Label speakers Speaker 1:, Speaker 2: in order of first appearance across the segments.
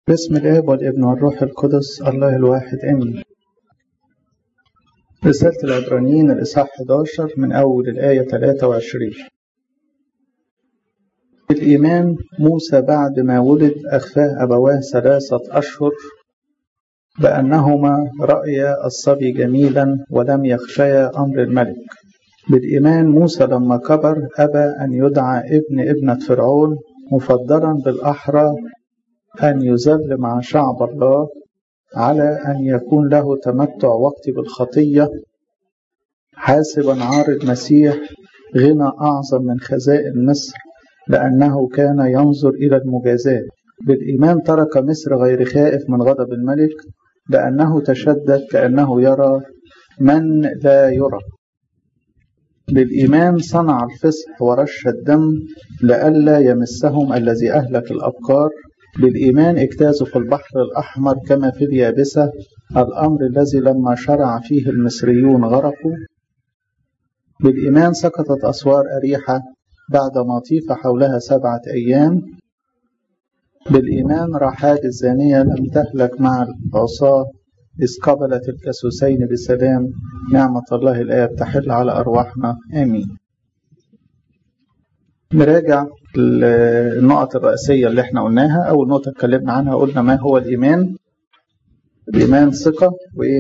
Speaker 1: باسم الاب والابن والروح القدس الله الواحد امين رسالة العبرانيين الإصحاح 11 من أول الآية 23 الإيمان موسى بعد ما ولد أخفاه أبواه ثلاثة أشهر بأنهما رأيا الصبي جميلا ولم يخشيا أمر الملك بالإيمان موسى لما كبر أبى أن يدعى ابن ابنة فرعون مفضلا بالأحرى أن يذل مع شعب الله على أن يكون له تمتع وقتي بالخطية حاسبا عار المسيح غنى أعظم من خزائن مصر لأنه كان ينظر إلى المجازات بالإيمان ترك مصر غير خائف من غضب الملك لأنه تشدد كأنه يرى من لا يرى بالإيمان صنع الفصح ورش الدم لئلا يمسهم الذي أهلك الأبكار بالإيمان اجتازوا في البحر الأحمر كما في اليابسة الأمر الذي لما شرع فيه المصريون غرقوا بالإيمان سقطت أسوار أريحة بعد ما طيف حولها سبعة أيام بالإيمان رحال الزانية لم تهلك مع العصاة إذ قبلت الكسوسين بسلام نعمة الله الآية تحل على أرواحنا آمين نراجع النقط الرئيسية اللي احنا قلناها أول نقطة اتكلمنا عنها قلنا ما هو الإيمان الإيمان ثقة وإيه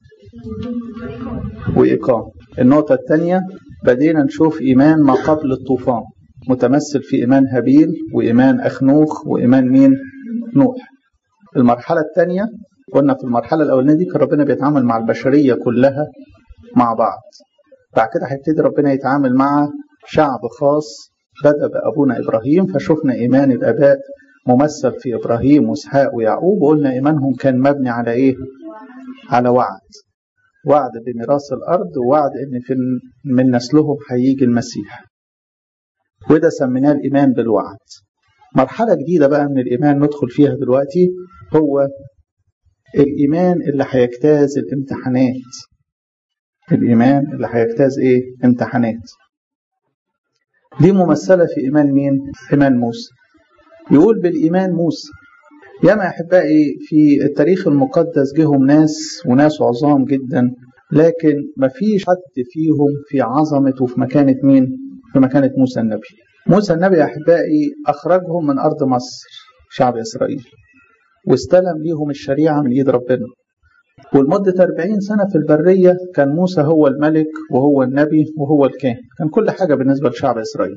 Speaker 1: وإقامة النقطة الثانية بدينا نشوف إيمان ما قبل الطوفان متمثل في إيمان هابيل وإيمان أخنوخ وإيمان مين نوح المرحلة الثانية قلنا في المرحلة الأولانية دي كان ربنا بيتعامل مع البشرية كلها مع بعض بعد كده هيبتدي ربنا يتعامل مع شعب خاص بدأ بأبونا إبراهيم فشفنا إيمان الآباء ممثل في إبراهيم وإسحاق ويعقوب وقلنا إيمانهم كان مبني على إيه؟ على وعد وعد بميراث الأرض ووعد إن في من نسلهم هيجي المسيح وده سميناه الإيمان بالوعد مرحلة جديدة بقى من الإيمان ندخل فيها دلوقتي هو الإيمان اللي هيجتاز الامتحانات الإيمان اللي هيجتاز إيه؟ امتحانات دي ممثلة في إيمان مين؟ إيمان موسى يقول بالإيمان موسى ياما أحبائي في التاريخ المقدس جهم ناس وناس عظام جدا لكن مفيش حد فيهم في عظمة وفي مكانة مين؟ في مكانة موسى النبي موسى النبي أحبائي أخرجهم من أرض مصر شعب إسرائيل واستلم ليهم الشريعة من إيد ربنا ولمدة 40 سنة في البرية كان موسى هو الملك وهو النبي وهو الكاهن كان كل حاجة بالنسبة لشعب إسرائيل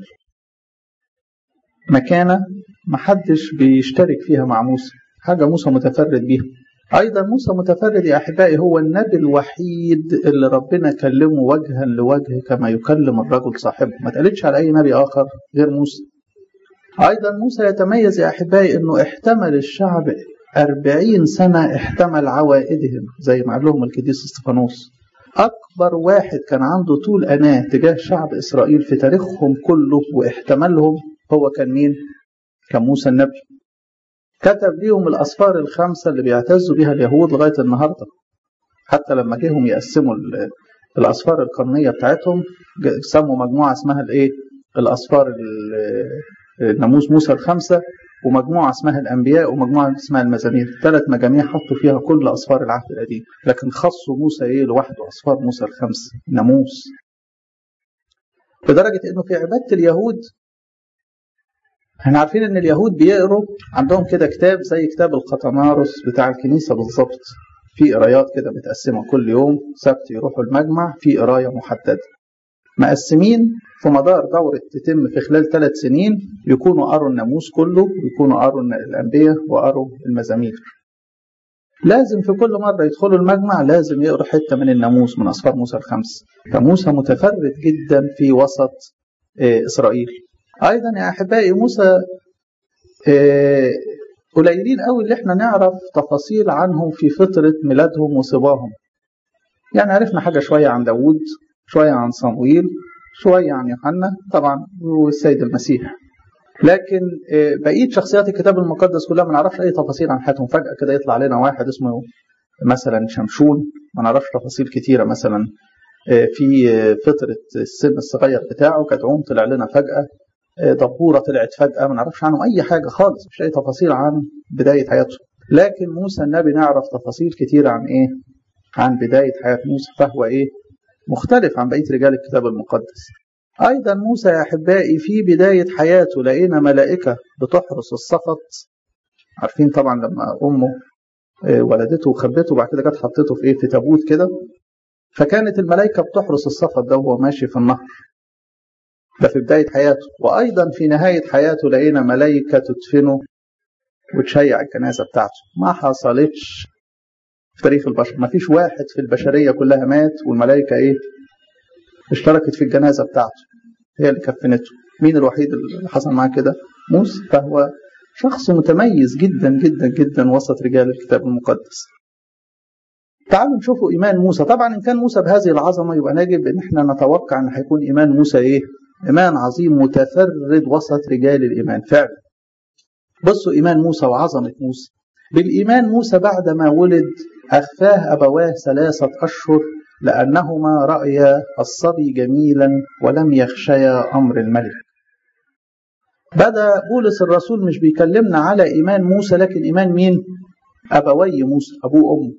Speaker 1: مكانة محدش بيشترك فيها مع موسى حاجة موسى متفرد بيها أيضا موسى متفرد يا أحبائي هو النبي الوحيد اللي ربنا كلمه وجها لوجه كما يكلم الرجل صاحبه ما تقلتش على أي نبي آخر غير موسى أيضا موسى يتميز يا أحبائي أنه احتمل الشعب أربعين سنة احتمل عوائدهم زي ما قال لهم القديس استفانوس أكبر واحد كان عنده طول أناة تجاه شعب إسرائيل في تاريخهم كله واحتملهم هو كان مين؟ كان موسى النبي كتب ليهم الأسفار الخمسة اللي بيعتزوا بها اليهود لغاية النهاردة حتى لما جيهم يقسموا الأسفار القرنية بتاعتهم سموا مجموعة اسمها الإيه؟ الأسفار ناموس موسى الخمسة ومجموعة اسمها الأنبياء ومجموعة اسمها المزامير ثلاث مجاميع حطوا فيها كل أسفار العهد القديم لكن خصوا موسى إيه لوحده أسفار موسى الخمس ناموس لدرجة إنه في عبادة اليهود احنا عارفين إن اليهود بيقروا عندهم كده كتاب زي كتاب القطمارس بتاع الكنيسة بالظبط في قرايات كده متقسمة كل يوم سبت يروحوا المجمع في قراية محددة مقسمين في مدار دورة تتم في خلال ثلاث سنين يكونوا قروا الناموس كله ويكونوا قروا الأنبياء وقروا المزامير لازم في كل مرة يدخلوا المجمع لازم يقروا حتة من الناموس من أسفار موسى الخمس فموسى متفرد جدا في وسط إسرائيل أيضا يا أحبائي موسى قليلين قوي اللي احنا نعرف تفاصيل عنهم في فترة ميلادهم وصباهم يعني عرفنا حاجة شوية عن داوود شوية عن صمويل شوية عن يوحنا طبعا والسيد المسيح لكن بقية شخصيات الكتاب المقدس كلها ما نعرفش أي تفاصيل عن حياتهم فجأة كده يطلع لنا واحد اسمه مثلا شمشون ما نعرفش تفاصيل كتيرة مثلا في فترة السن الصغير بتاعه كدعوم طلع لنا فجأة دبورة طلعت فجأة ما نعرفش عنهم أي حاجة خالص مش أي تفاصيل عن بداية حياته لكن موسى النبي نعرف تفاصيل كتيرة عن إيه عن بداية حياة موسى فهو إيه مختلف عن بقية رجال الكتاب المقدس أيضا موسى يا أحبائي في بداية حياته لقينا ملائكة بتحرس السقط عارفين طبعا لما أمه ولدته وخبته وبعد كده جت حطيته في إيه في تابوت كده فكانت الملائكة بتحرس السقط ده وهو ماشي في النهر ده في بداية حياته وأيضا في نهاية حياته لقينا ملائكة تدفنه وتشيع الجنازة بتاعته ما حصلتش في تاريخ البشر ما فيش واحد في البشرية كلها مات والملائكة إيه اشتركت في الجنازة بتاعته هي اللي كفنته مين الوحيد اللي حصل معاه كده موسى فهو شخص متميز جدا جدا جدا وسط رجال الكتاب المقدس تعالوا نشوفوا إيمان موسى طبعا إن كان موسى بهذه العظمة يبقى نجب إن احنا نتوقع أن هيكون إيمان موسى إيه إيمان عظيم متفرد وسط رجال الإيمان فعلا بصوا إيمان موسى وعظمة موسى بالإيمان موسى بعدما ولد أخفاه أبواه ثلاثة أشهر لأنهما رأيا الصبي جميلا ولم يخشيا أمر الملك بدأ بولس الرسول مش بيكلمنا على إيمان موسى لكن إيمان مين؟ أبوي موسى أبوه وأمه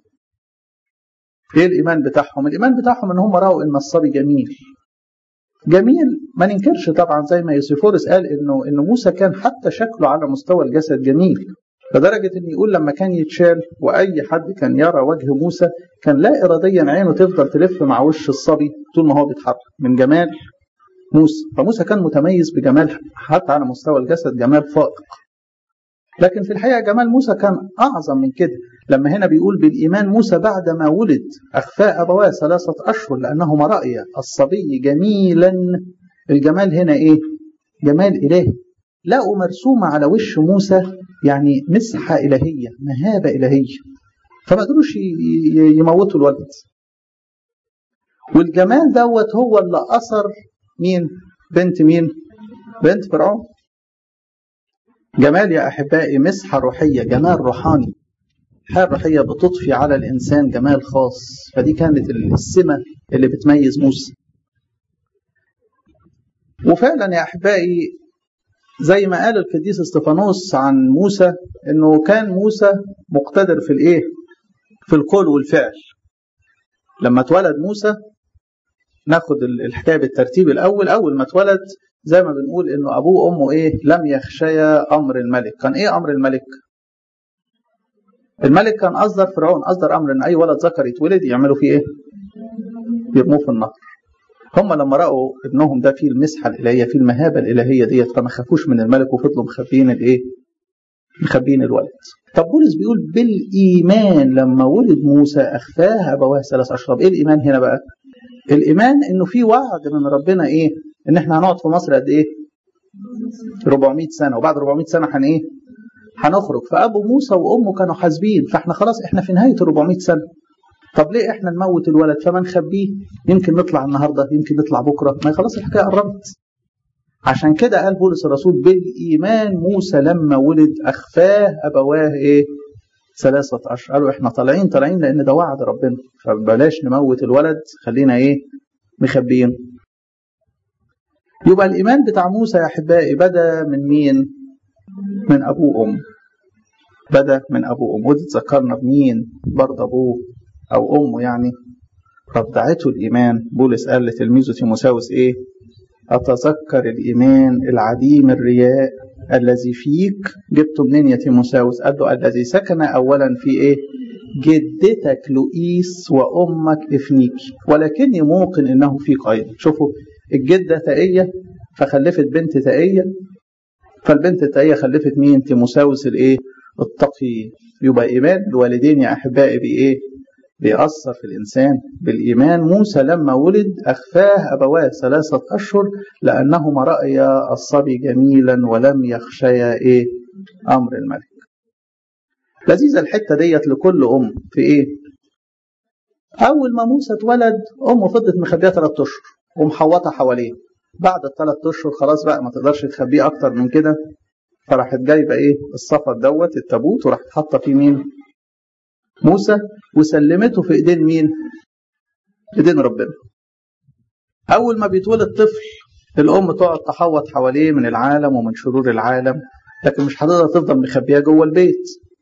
Speaker 1: إيه الإيمان بتاعهم؟ الإيمان بتاعهم إن هم رأوا إن الصبي جميل جميل ما ننكرش طبعا زي ما يوسيفورس قال إنه إن موسى كان حتى شكله على مستوى الجسد جميل لدرجة إن يقول لما كان يتشال وأي حد كان يرى وجه موسى كان لا إراديا عينه تفضل تلف مع وش الصبي طول ما هو بيتحرك من جمال موسى فموسى كان متميز بجمال حتى على مستوى الجسد جمال فائق لكن في الحقيقة جمال موسى كان أعظم من كده لما هنا بيقول بالإيمان موسى بعدما ولد أخفاء أبواه ثلاثة أشهر لأنهما رأيا الصبي جميلا الجمال هنا إيه؟ جمال إلهي لقوا مرسومة على وش موسى يعني مسحة إلهية مهابة إلهية فما قدروش يموتوا الولد والجمال دوت هو اللي أثر مين بنت مين بنت فرعون جمال يا أحبائي مسحة روحية جمال روحاني الحياة الروحية بتضفي على الإنسان جمال خاص فدي كانت السمة اللي بتميز موسى وفعلا يا أحبائي زي ما قال القديس استفانوس عن موسى انه كان موسى مقتدر في الايه في القول والفعل لما اتولد موسى ناخد الحكايه بالترتيب الاول اول ما اتولد زي ما بنقول انه ابوه وامه ايه لم يخشيا امر الملك كان ايه امر الملك الملك كان اصدر فرعون اصدر امر ان اي ولد ذكر يتولد يعملوا فيه ايه يرموه في النهر هم لما راوا ابنهم ده فيه المسحه الالهيه فيه المهابه الالهيه ديت فما خافوش من الملك وفضلوا مخبيين الايه؟ مخبيين الولد. طب بولس بيقول بالايمان لما ولد موسى اخفاه ابواه ثلاث اشرب، ايه الايمان هنا بقى؟ الايمان انه في وعد من ربنا ايه؟ ان احنا هنقعد في مصر قد ايه؟ 400 سنه وبعد 400 سنه هن ايه؟ هنخرج فابو موسى وامه كانوا حاسبين فاحنا خلاص احنا في نهايه ال 400 سنه طب ليه احنا نموت الولد فما نخبيه يمكن نطلع النهارده يمكن نطلع بكره ما خلاص الحكايه قربت عشان كده قال بولس الرسول بالايمان موسى لما ولد اخفاه ابواه ايه ثلاثة أشهر قالوا احنا طالعين طالعين لأن ده وعد ربنا فبلاش نموت الولد خلينا ايه مخبيين يبقى الإيمان بتاع موسى يا أحبائي بدأ من مين؟ من أبوه وأمه بدأ من أبوه وأمه ودي تذكرنا بمين؟ برضه أبوه أو أمه يعني رضعته الإيمان بولس قال لتلميذه تيموساوس إيه أتذكر الإيمان العديم الرياء الذي فيك جبته منين يا تيموساوس قال له الذي سكن أولا في إيه جدتك لؤيس وأمك إفنيكي ولكني موقن إنه فيك أيضا شوفوا الجدة تائية فخلفت بنت تائية فالبنت التائية خلفت مين تيموساوس الإيه التقي يبقى إيمان الوالدين يا أحبائي بإيه بيأثر في الإنسان بالإيمان موسى لما ولد أخفاه أبواه ثلاثة أشهر لأنهما رأيا الصبي جميلا ولم يخشيا إيه أمر الملك لذيذة الحتة ديت لكل أم في إيه أول ما موسى اتولد أمه فضلت مخبية ثلاث أشهر ومحوطة حواليه بعد الثلاث أشهر خلاص بقى ما تقدرش تخبيه أكتر من كده فراحت جايبة إيه الصفد دوت التابوت وراحت حاطة فيه مين موسى وسلمته في ايدين مين؟ ايدين ربنا. اول ما بيتولد طفل الام تقعد تحوط حواليه من العالم ومن شرور العالم لكن مش هتقدر تفضل مخبيه جوه البيت.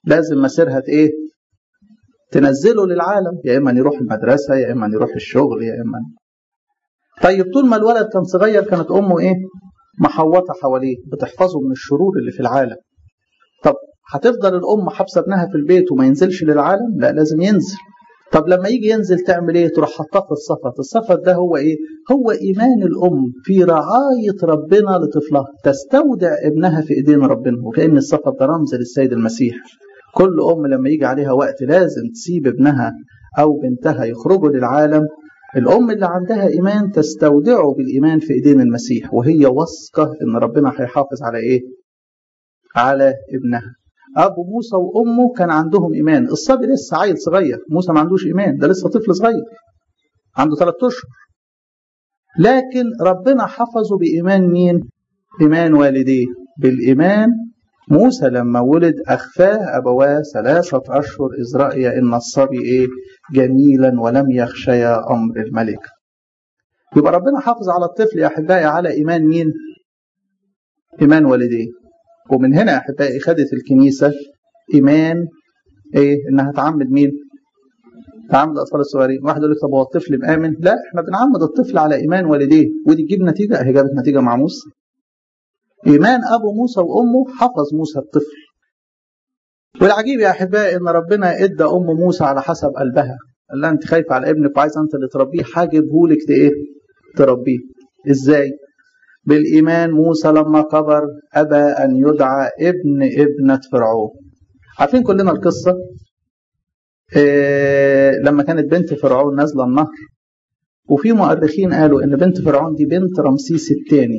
Speaker 1: لازم مسيرها ايه تنزله للعالم يا اما يروح المدرسه يا اما يروح الشغل يا اما طيب طول ما الولد كان صغير كانت امه ايه محوطه حواليه بتحفظه من الشرور اللي في العالم طب هتفضل الام حابسه ابنها في البيت وما ينزلش للعالم لا لازم ينزل طب لما يجي ينزل تعمل ايه تروح حطاه في الصفت الصفت ده هو ايه هو ايمان الام في رعايه ربنا لطفلها تستودع ابنها في ايدين ربنا وكان الصفت ده رمز للسيد المسيح كل ام لما يجي عليها وقت لازم تسيب ابنها او بنتها يخرجوا للعالم الام اللي عندها ايمان تستودعه بالايمان في ايدين المسيح وهي واثقه ان ربنا هيحافظ على ايه على ابنها ابو موسى وامه كان عندهم ايمان الصبي لسه عيل صغير موسى ما عندوش ايمان ده لسه طفل صغير عنده ثلاثة اشهر لكن ربنا حفظه بايمان مين ايمان والديه بالايمان موسى لما ولد اخفاه ابواه ثلاثه اشهر اذ راي ان الصبي ايه جميلا ولم يخشيا امر الملك يبقى ربنا حافظ على الطفل يا احبائي على ايمان مين ايمان والديه ومن هنا يا احبائي خدت الكنيسه ايمان ايه انها تعمد مين؟ تعمد الاطفال الصغيرين، واحد يقول لك طب هو الطفل مآمن؟ لا احنا بنعمد الطفل على ايمان والديه، ودي تجيب نتيجه هي جابت نتيجه مع موسى. ايمان ابو موسى وامه حفظ موسى الطفل. والعجيب يا احبائي ان ربنا ادى ام موسى على حسب قلبها، قال لها انت خايفه على ابنك وعايزه انت اللي تربيه هجيبهولك ايه؟ تربيه. ازاي؟ بالإيمان موسى لما كبر أبى أن يدعى ابن ابنة فرعون عارفين كلنا القصة إيه لما كانت بنت فرعون نازلة النهر وفي مؤرخين قالوا إن بنت فرعون دي بنت رمسيس الثاني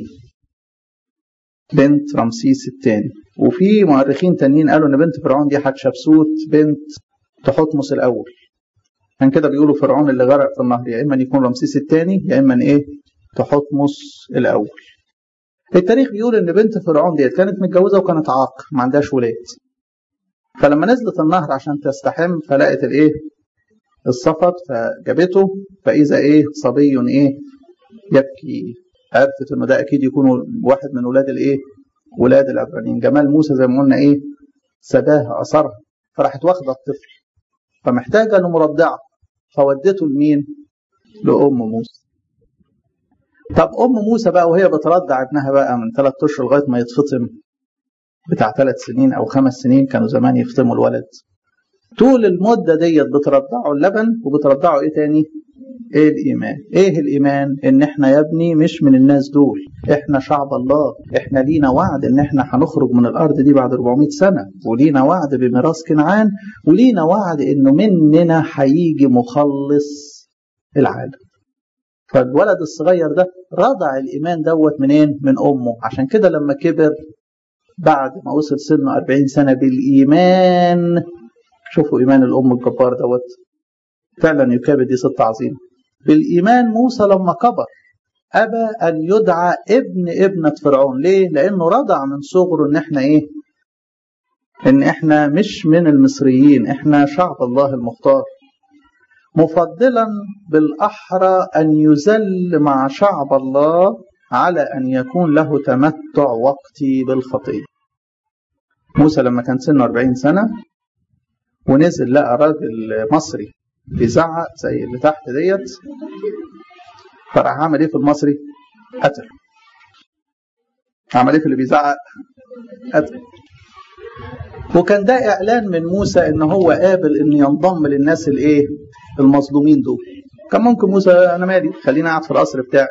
Speaker 1: بنت رمسيس الثاني وفي مؤرخين تانيين قالوا إن بنت فرعون دي حتشبسوت بنت تحتمس الأول كان كده بيقولوا فرعون اللي غرق في النهر يا إما يكون رمسيس الثاني يا إما إيه تحتمس الأول التاريخ بيقول ان بنت فرعون ديت كانت متجوزه وكانت عاق ما عندهاش ولاد فلما نزلت النهر عشان تستحم فلقت الايه الصفت فجابته فاذا ايه صبي ايه يبكي عرفت انه ده اكيد يكون واحد من ولاد الايه ولاد العبرانيين جمال موسى زي ما قلنا ايه سداها اثرها فراحت واخده الطفل فمحتاجه لمرضعه فودته لمين لام موسى طب ام موسى بقى وهي بترضع ابنها بقى من ثلاث اشهر لغايه ما يتفطم بتاع ثلاث سنين او خمس سنين كانوا زمان يفطموا الولد طول المده ديت بترضعوا اللبن وبترضعوا ايه تاني؟ ايه الايمان؟ ايه الايمان؟ ان احنا يا ابني مش من الناس دول، احنا شعب الله، احنا لينا وعد ان احنا هنخرج من الارض دي بعد 400 سنه، ولينا وعد بميراث كنعان، ولينا وعد انه مننا هيجي مخلص العالم. فالولد الصغير ده رضع الايمان دوت منين؟ من امه، عشان كده لما كبر بعد ما وصل سنه 40 سنه بالايمان شوفوا ايمان الام الجبار دوت فعلا يكابد دي ست عظيمه بالايمان موسى لما كبر ابى ان يدعى ابن ابنه فرعون ليه؟ لانه رضع من صغره ان احنا ايه؟ ان احنا مش من المصريين احنا شعب الله المختار مفضلا بالاحرى ان يذل مع شعب الله على ان يكون له تمتع وقتي بالخطيه موسى لما كان سنه 40 سنه ونزل لقى راجل مصري بيزعق زي اللي تحت ديت فراح عمل ايه في المصري؟ قتل عمل ايه في اللي بيزعق؟ قتل وكان ده اعلان من موسى ان هو قابل ان ينضم للناس الايه؟ المظلومين دول كان ممكن موسى انا مالي خليني قاعد في القصر بتاعي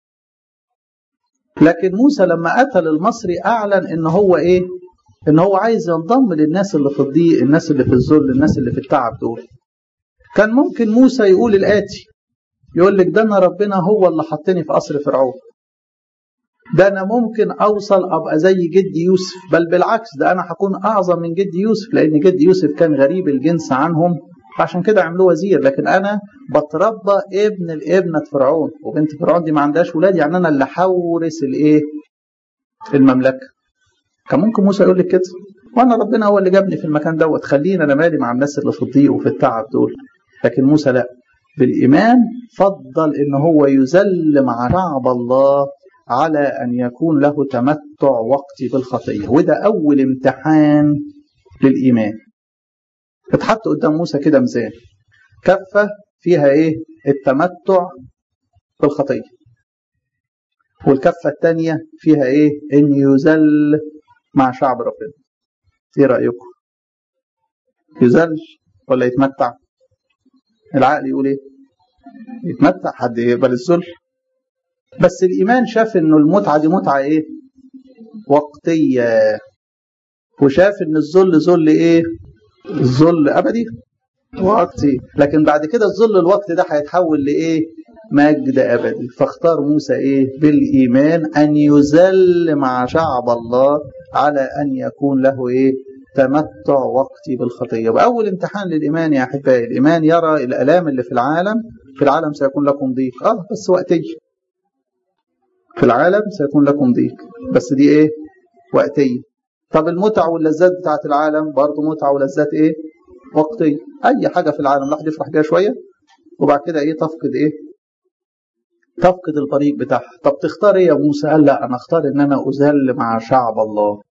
Speaker 1: لكن موسى لما قتل المصري اعلن ان هو ايه؟ ان هو عايز ينضم للناس اللي في الضيق الناس اللي في الذل الناس اللي في التعب دول كان ممكن موسى يقول الاتي يقول لك ده انا ربنا هو اللي حطني في قصر فرعون ده انا ممكن اوصل ابقى زي جدي يوسف بل بالعكس ده انا هكون اعظم من جدي يوسف لان جدي يوسف كان غريب الجنس عنهم فعشان كده عملوه وزير لكن انا بتربى ابن الابنة فرعون وبنت فرعون دي ما عندهاش ولاد يعني انا اللي هورث الايه المملكه كان ممكن موسى يقول لك كده وانا ربنا هو اللي جابني في المكان دوت خلينا انا مالي مع الناس اللي في الضيق وفي التعب دول لكن موسى لا بالايمان فضل ان هو يذل مع شعب الله على ان يكون له تمتع وقتي بالخطيه وده اول امتحان للايمان اتحط قدام موسى كده ميزان كفة فيها ايه التمتع بالخطية والكفة الثانية فيها ايه ان يذل مع شعب ربنا ايه رأيكم يذل ولا يتمتع العقل يقول ايه يتمتع حد يقبل الذل بس الايمان شاف انه المتعه دي متعه ايه وقتيه وشاف ان الذل ذل ايه الذل ابدي وقتي لكن بعد كده الذل الوقت ده هيتحول لايه مجد ابدي فاختار موسى ايه بالايمان ان يذل مع شعب الله على ان يكون له ايه تمتع وقتي بالخطيه واول امتحان للايمان يا احبائي الايمان يرى الالام اللي في العالم في العالم سيكون لكم ضيق اه بس وقتي في العالم سيكون لكم ضيق بس دي ايه وقتيه طب المتع واللذات بتاعت العالم برضه متع ولذات ايه وقتيه اي حاجه في العالم الواحد يفرح بيها شويه وبعد كده ايه تفقد ايه تفقد الطريق بتاعها طب تختار ايه يا موسى قال لا انا اختار ان انا اذل مع شعب الله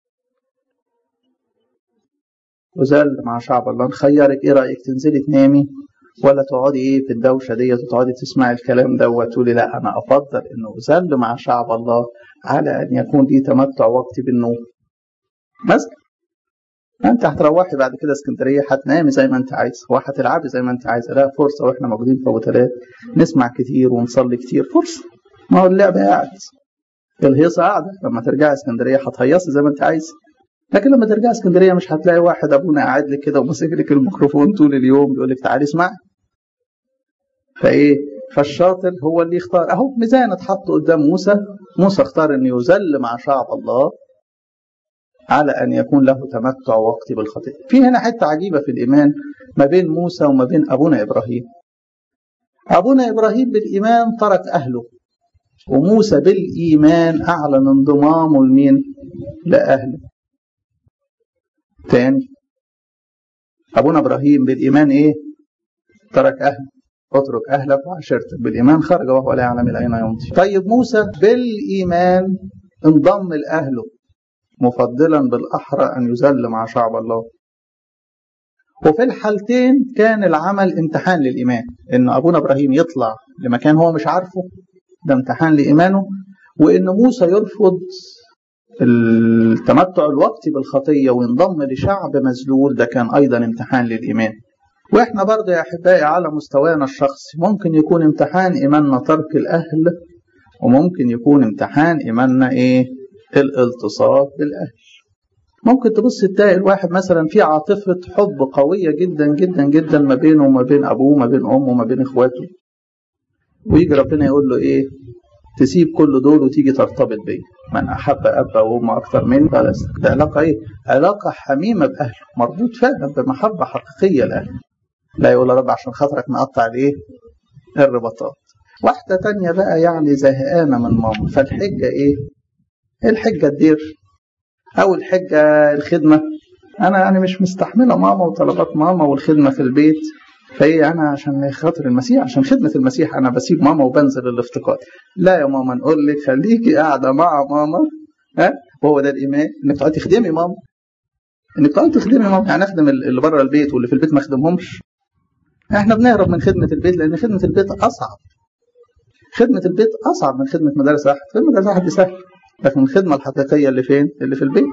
Speaker 1: أذل مع شعب الله نخيرك ايه رايك تنزلي تنامي ولا تقعدي ايه في الدوشه ديت وتقعدي تسمعي الكلام ده وتقولي لا انا افضل انه اذل مع شعب الله على ان يكون لي تمتع وقتي بالنوم مثلا انت هتروحي بعد كده اسكندريه هتنامي زي ما انت عايز وهتلعبي زي ما انت عايزه لا فرصه واحنا موجودين في ابو ثلاث نسمع كتير ونصلي كتير فرصه ما هو اللعب قاعد الهيصه قاعده لما ترجعي اسكندريه هتهيصي زي ما انت عايزه لكن لما ترجع اسكندريه مش هتلاقي واحد ابونا قاعد لك كده وماسك لك الميكروفون طول اليوم بيقول لك تعالي اسمعي فايه فالشاطر هو اللي يختار اهو ميزان اتحط قدام موسى موسى اختار ان يذل مع شعب الله على ان يكون له تمتع وقتي بالخطيه في هنا حته عجيبه في الايمان ما بين موسى وما بين ابونا ابراهيم ابونا ابراهيم بالايمان ترك اهله وموسى بالايمان اعلن انضمامه لمين لاهله تاني ابونا ابراهيم بالايمان ايه ترك اهله اترك اهلك وعشيرتك بالايمان خرج وهو لا يعلم الى اين يمضي طيب موسى بالايمان انضم لاهله مفضلا بالاحرى ان يذل مع شعب الله وفي الحالتين كان العمل امتحان للايمان ان ابونا ابراهيم يطلع لمكان هو مش عارفه ده امتحان لايمانه وان موسى يرفض التمتع الوقتي بالخطيه وينضم لشعب مذلول ده كان ايضا امتحان للايمان واحنا برضه يا احبائي على مستوانا الشخصي ممكن يكون امتحان ايماننا ترك الاهل وممكن يكون امتحان ايماننا ايه الالتصاق بالاهل ممكن تبص تلاقي الواحد مثلا في عاطفه حب قويه جدا جدا جدا ما بينه وما بين ابوه وما بين امه وما بين اخواته ويجي ربنا يقول له ايه تسيب كل دول وتيجي ترتبط بيه من احب اب وام اكثر مني فلا ده علاقه ايه علاقه حميمه باهله مربوط فعلا بمحبه حقيقيه لاهله لا يقول يا رب عشان خاطرك نقطع الايه الرباطات واحده تانية بقى يعني زهقانه من ماما فالحجه ايه الحجه الدير او الحجه الخدمه انا يعني مش مستحمله ماما وطلبات ماما والخدمه في البيت فايه انا عشان خاطر المسيح عشان خدمه المسيح انا بسيب ماما وبنزل الافتقاد لا يا ماما نقول لك خليكي قاعده مع ماما ها وهو ده الايمان انك تقعدي تخدمي ماما انك تقعدي تخدمي ماما يعني اخدم اللي بره البيت واللي في البيت ما اخدمهمش احنا بنهرب من خدمه البيت لان خدمه البيت اصعب خدمه البيت اصعب من خدمه مدارس واحد خدمه مدارس واحد دي سهل لكن الخدمه الحقيقيه اللي فين اللي في البيت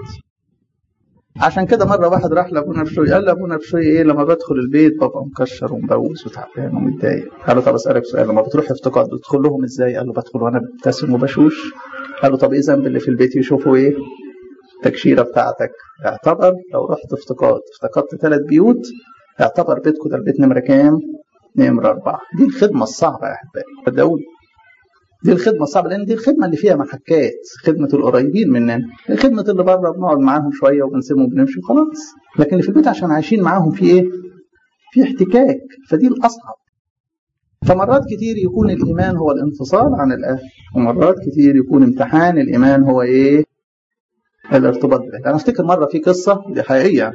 Speaker 1: عشان كده مره واحد راح لابونا بشوي قال لابونا بشوي ايه لما بدخل البيت ببقى مكشر ومبوس وتعبان ومتضايق قال له طب اسالك سؤال لما بتروح افتقاد بتدخل لهم ازاي قال له بدخل وانا مبتسم وبشوش قال له طب ايه ذنب اللي في البيت يشوفوا ايه التكشيره بتاعتك اعتبر لو رحت افتقاد افتقدت ثلاث بيوت اعتبر بيتكم ده البيت نمره كام نمره اربعه دي الخدمه الصعبه يا احبائي صدقوني دي الخدمة الصعبة لأن دي الخدمة اللي فيها محكات خدمة القريبين مننا خدمة اللي بره بنقعد معاهم شوية وبنسيبهم وبنمشي وخلاص لكن اللي في البيت عشان عايشين معاهم في إيه؟ في احتكاك فدي الأصعب فمرات كتير يكون الإيمان هو الانفصال عن الأهل ومرات كتير يكون امتحان الإيمان هو إيه؟ الارتباط بالأهل أنا أفتكر مرة في قصة دي حقيقية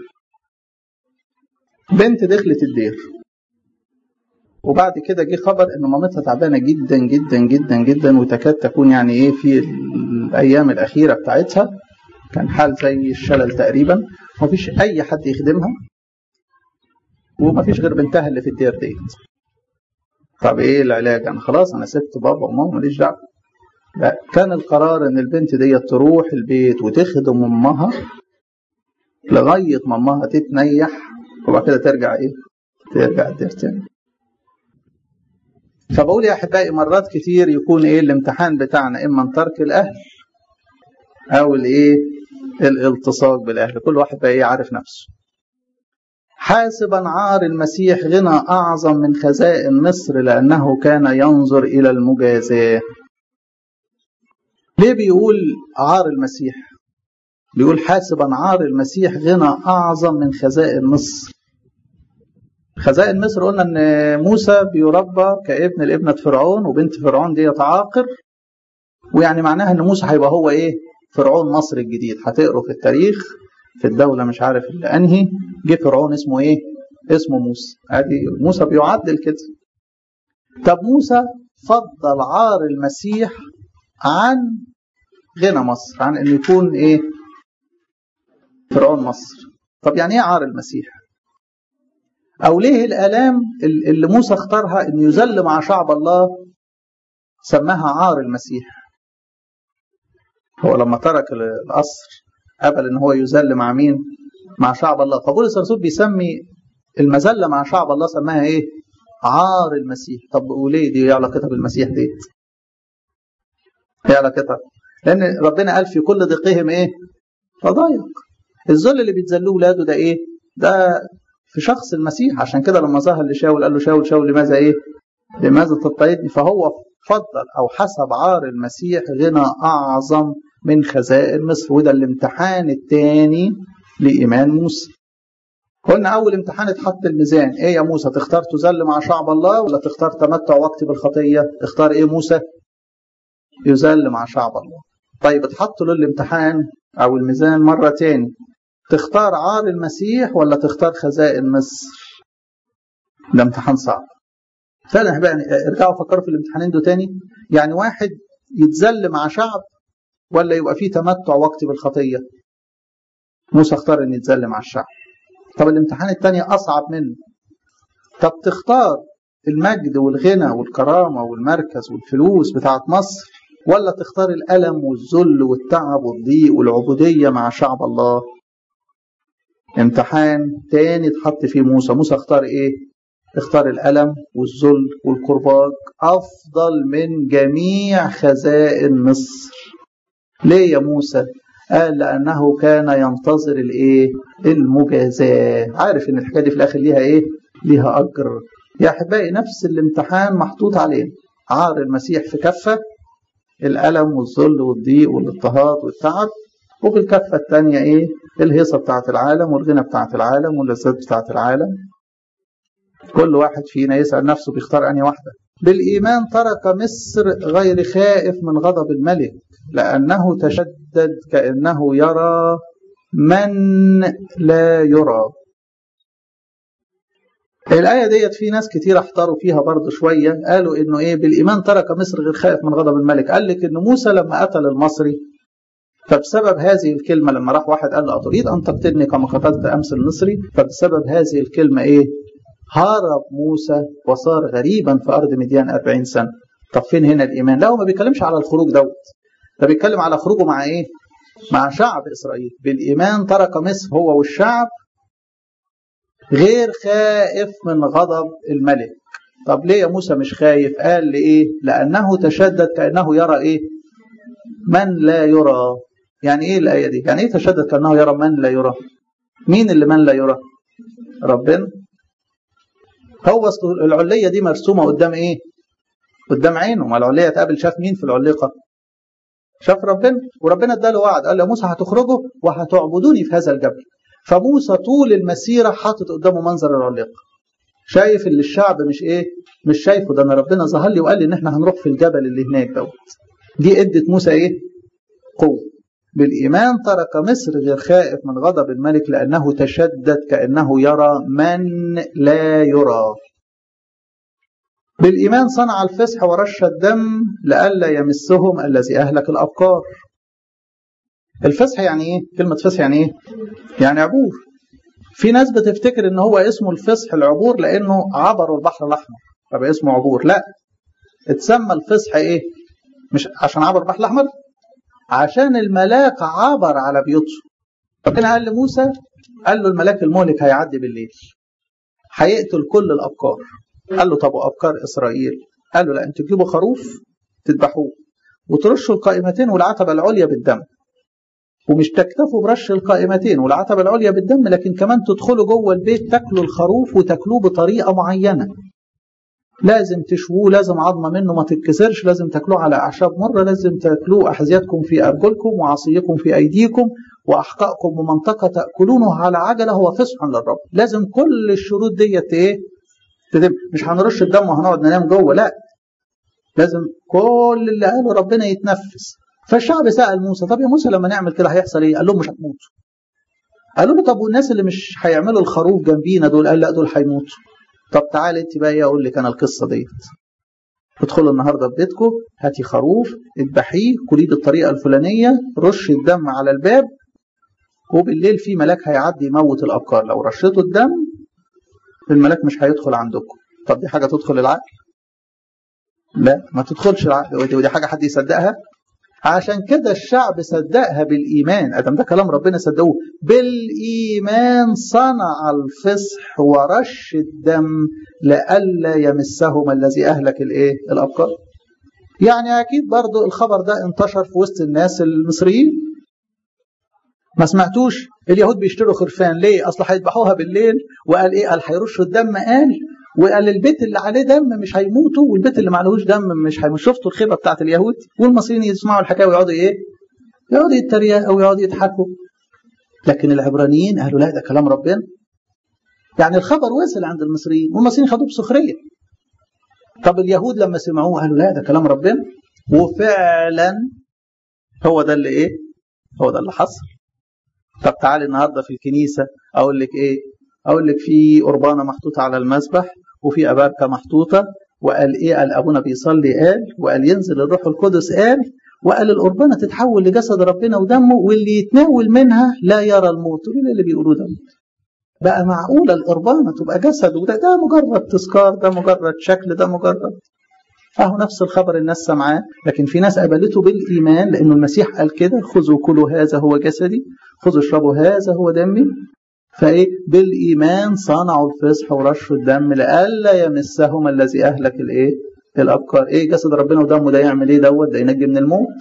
Speaker 1: بنت دخلت الدير وبعد كده جه خبر ان مامتها تعبانه جدا جدا جدا جدا وتكاد تكون يعني ايه في الايام الاخيره بتاعتها كان حال زي الشلل تقريبا ومفيش اي حد يخدمها وما فيش غير بنتها اللي في الدير ديت طب ايه العلاج انا خلاص انا سبت بابا وماما ماليش دعوه لا كان القرار ان البنت ديت تروح البيت وتخدم امها لغايه ما امها تتنيح وبعد كده ترجع ايه ترجع الدير تاني فبقول يا احبائي مرات كتير يكون ايه الامتحان بتاعنا اما من ترك الاهل او الايه الالتصاق بالاهل كل واحد بقى ايه عارف نفسه حاسبا عار المسيح غنى اعظم من خزائن مصر لانه كان ينظر الى المجازاه ليه بيقول عار المسيح بيقول حاسبا عار المسيح غنى اعظم من خزائن مصر خزائن مصر قلنا ان موسى بيربى كابن لابنه فرعون وبنت فرعون دي عاقر ويعني معناها ان موسى هيبقى هو ايه فرعون مصر الجديد هتقروا في التاريخ في الدوله مش عارف اللي انهي جه فرعون اسمه ايه اسمه موسى ادي موسى بيعدل كده طب موسى فضل عار المسيح عن غنى مصر عن انه يكون ايه فرعون مصر طب يعني ايه عار المسيح او ليه الالام اللي موسى اختارها انه يذل مع شعب الله سماها عار المسيح هو لما ترك القصر قبل ان هو يذل مع مين مع شعب الله فبولس الرسول بيسمي المذله مع شعب الله سماها ايه عار المسيح طب وليه دي علاقتها بالمسيح ديت ايه علاقتها لان ربنا قال في كل ضيقهم ايه تضايق الذل اللي بيتذلوه ولاده ده ايه ده في شخص المسيح عشان كده لما ظهر لشاول قال له شاول شاول لماذا ايه لماذا تضطهدني فهو فضل او حسب عار المسيح غنى اعظم من خزائن مصر وده الامتحان الثاني لايمان موسى قلنا اول امتحان اتحط الميزان ايه يا موسى تختار تذل مع شعب الله ولا تختار تمتع وقت بالخطيه اختار ايه موسى يذل مع شعب الله طيب اتحط له الامتحان او الميزان مره تاني تختار عار المسيح ولا تختار خزائن مصر ده امتحان صعب فعلا بقى ارجعوا فكروا في الامتحانين دول تاني يعني واحد يتذل مع شعب ولا يبقى فيه تمتع وقتي بالخطيه موسى اختار ان يتذل مع الشعب طب الامتحان الثاني اصعب منه طب تختار المجد والغنى والكرامه والمركز والفلوس بتاعت مصر ولا تختار الالم والذل والتعب والضيق والعبوديه مع شعب الله امتحان تاني اتحط فيه موسى موسى اختار ايه اختار الألم والذل والكرباج أفضل من جميع خزائن مصر ليه يا موسى قال لأنه كان ينتظر الإيه المجازاة عارف إن الحكاية دي في الآخر ليها إيه ليها أجر يا أحبائي نفس الامتحان محطوط علينا عار المسيح في كفة الألم والذل والضيق والاضطهاد والتعب وفي الكفة الثانية إيه الهيصة بتاعت العالم والغنى بتاعت العالم واللذات بتاعت العالم كل واحد فينا يسأل نفسه بيختار أنهي واحدة بالإيمان ترك مصر غير خائف من غضب الملك لأنه تشدد كأنه يرى من لا يرى الآية ديت في ناس كتير احتاروا فيها برضه شوية قالوا إنه إيه بالإيمان ترك مصر غير خائف من غضب الملك قال لك إن موسى لما قتل المصري فبسبب هذه الكلمة لما راح واحد قال له أتريد أن تقتلني كما قتلت أمس المصري فبسبب هذه الكلمة إيه هرب موسى وصار غريبا في أرض مديان 40 سنة طب فين هنا الإيمان لا هو ما بيتكلمش على الخروج دوت ده بيتكلم على خروجه مع إيه مع شعب إسرائيل بالإيمان ترك مصر هو والشعب غير خائف من غضب الملك طب ليه يا موسى مش خايف قال لإيه لأنه تشدد كأنه يرى إيه من لا يرى يعني إيه الآية دي يعني إيه تشدد كأنه يرى من لا يرى مين اللي من لا يرى ربنا هو اصل العليه دي مرسومه قدام ايه؟ قدام عينه، ما العليه تقابل شاف مين في العليقه؟ شاف ربنا وربنا اداله وعد قال له موسى هتخرجوا وهتعبدوني في هذا الجبل. فموسى طول المسيره حاطط قدامه منظر العليقه. شايف اللي الشعب مش ايه؟ مش شايفه ده انا ربنا ظهر لي وقال لي ان احنا هنروح في الجبل اللي هناك دوت. دي ادت موسى ايه؟ قوه. بالإيمان ترك مصر غير خائف من غضب الملك لأنه تشدد كأنه يرى من لا يرى بالإيمان صنع الفسح ورش الدم لئلا يمسهم الذي أهلك الأبكار الفسح يعني إيه؟ كلمة فسح يعني إيه؟ يعني عبور في ناس بتفتكر ان هو اسمه الفصح العبور لانه عبروا البحر الاحمر فبقى اسمه عبور لا اتسمى الفصح ايه مش عشان عبر البحر الاحمر عشان الملاك عبر على بيوته ربنا قال لموسى قال له الملاك المهلك هيعدي بالليل هيقتل كل الابكار قال له طب وابكار اسرائيل قال له لا انتوا تجيبوا خروف تذبحوه وترشوا القائمتين والعتبه العليا بالدم ومش تكتفوا برش القائمتين والعتبه العليا بالدم لكن كمان تدخلوا جوه البيت تاكلوا الخروف وتاكلوه بطريقه معينه لازم تشووه لازم عظمه منه ما تتكسرش لازم تاكلوه على اعشاب مره لازم تاكلوه احذيتكم في ارجلكم وعصيكم في ايديكم واحقائكم ومنطقه تاكلونه على عجله هو فصح للرب لازم كل الشروط ديت ايه تتم مش هنرش الدم وهنقعد ننام جوه لا لازم كل اللي قاله ربنا يتنفذ فالشعب سال موسى طب يا موسى لما نعمل كده هيحصل ايه قال لهم مش هتموتوا قالوا له طب والناس اللي مش هيعملوا الخروف جنبينا دول قال لا دول هيموتوا طب تعال انت بقى ايه اقول لك انا القصه ديت ادخلوا النهارده في بيتكم هاتي خروف اذبحيه كليه بالطريقه الفلانيه رش الدم على الباب وبالليل في ملاك هيعدي يموت الابكار لو رشيتوا الدم الملاك مش هيدخل عندكم طب دي حاجه تدخل العقل لا ما تدخلش العقل ودي حاجه حد يصدقها عشان كده الشعب صدقها بالإيمان أدم ده كلام ربنا صدقوه بالإيمان صنع الفصح ورش الدم لئلا يمسهما الذي أهلك الإيه الأبكار يعني أكيد برضو الخبر ده انتشر في وسط الناس المصريين ما سمعتوش اليهود بيشتروا خرفان ليه اصل هيذبحوها بالليل وقال ايه قال هيرشوا الدم قال وقال البيت اللي عليه دم مش هيموتوا والبيت اللي ما عليهوش دم مش هيموت شفتوا الخيبه بتاعت اليهود والمصريين يسمعوا الحكايه ويقعدوا ايه يقعدوا يتريقوا او يقعدوا يضحكوا لكن العبرانيين قالوا لا ده كلام ربنا يعني الخبر وصل عند المصريين والمصريين خدوه بسخريه طب اليهود لما سمعوه قالوا لا ده كلام ربنا وفعلا هو ده اللي ايه هو ده اللي حصل طب تعالي النهارده في الكنيسه اقول لك ايه اقول لك في قربانه محطوطه على المسبح وفي اباركه محطوطه وقال ايه قال ابونا بيصلي قال وقال ينزل الروح القدس قال وقال القربانه تتحول لجسد ربنا ودمه واللي يتناول منها لا يرى الموت ايه اللي بيقولوه ده بقى معقوله القربانه تبقى جسد وده ده مجرد تذكار ده مجرد شكل ده مجرد فهو نفس الخبر الناس سمعاه لكن في ناس قبلته بالإيمان لأنه المسيح قال كده خذوا كلوا هذا هو جسدي خذوا اشربوا هذا هو دمي فإيه بالإيمان صنعوا الفصح ورشوا الدم لئلا يمسهم الذي أهلك الإيه الأبكار إيه جسد ربنا ودمه ده يعمل إيه دوت ده ينجي من الموت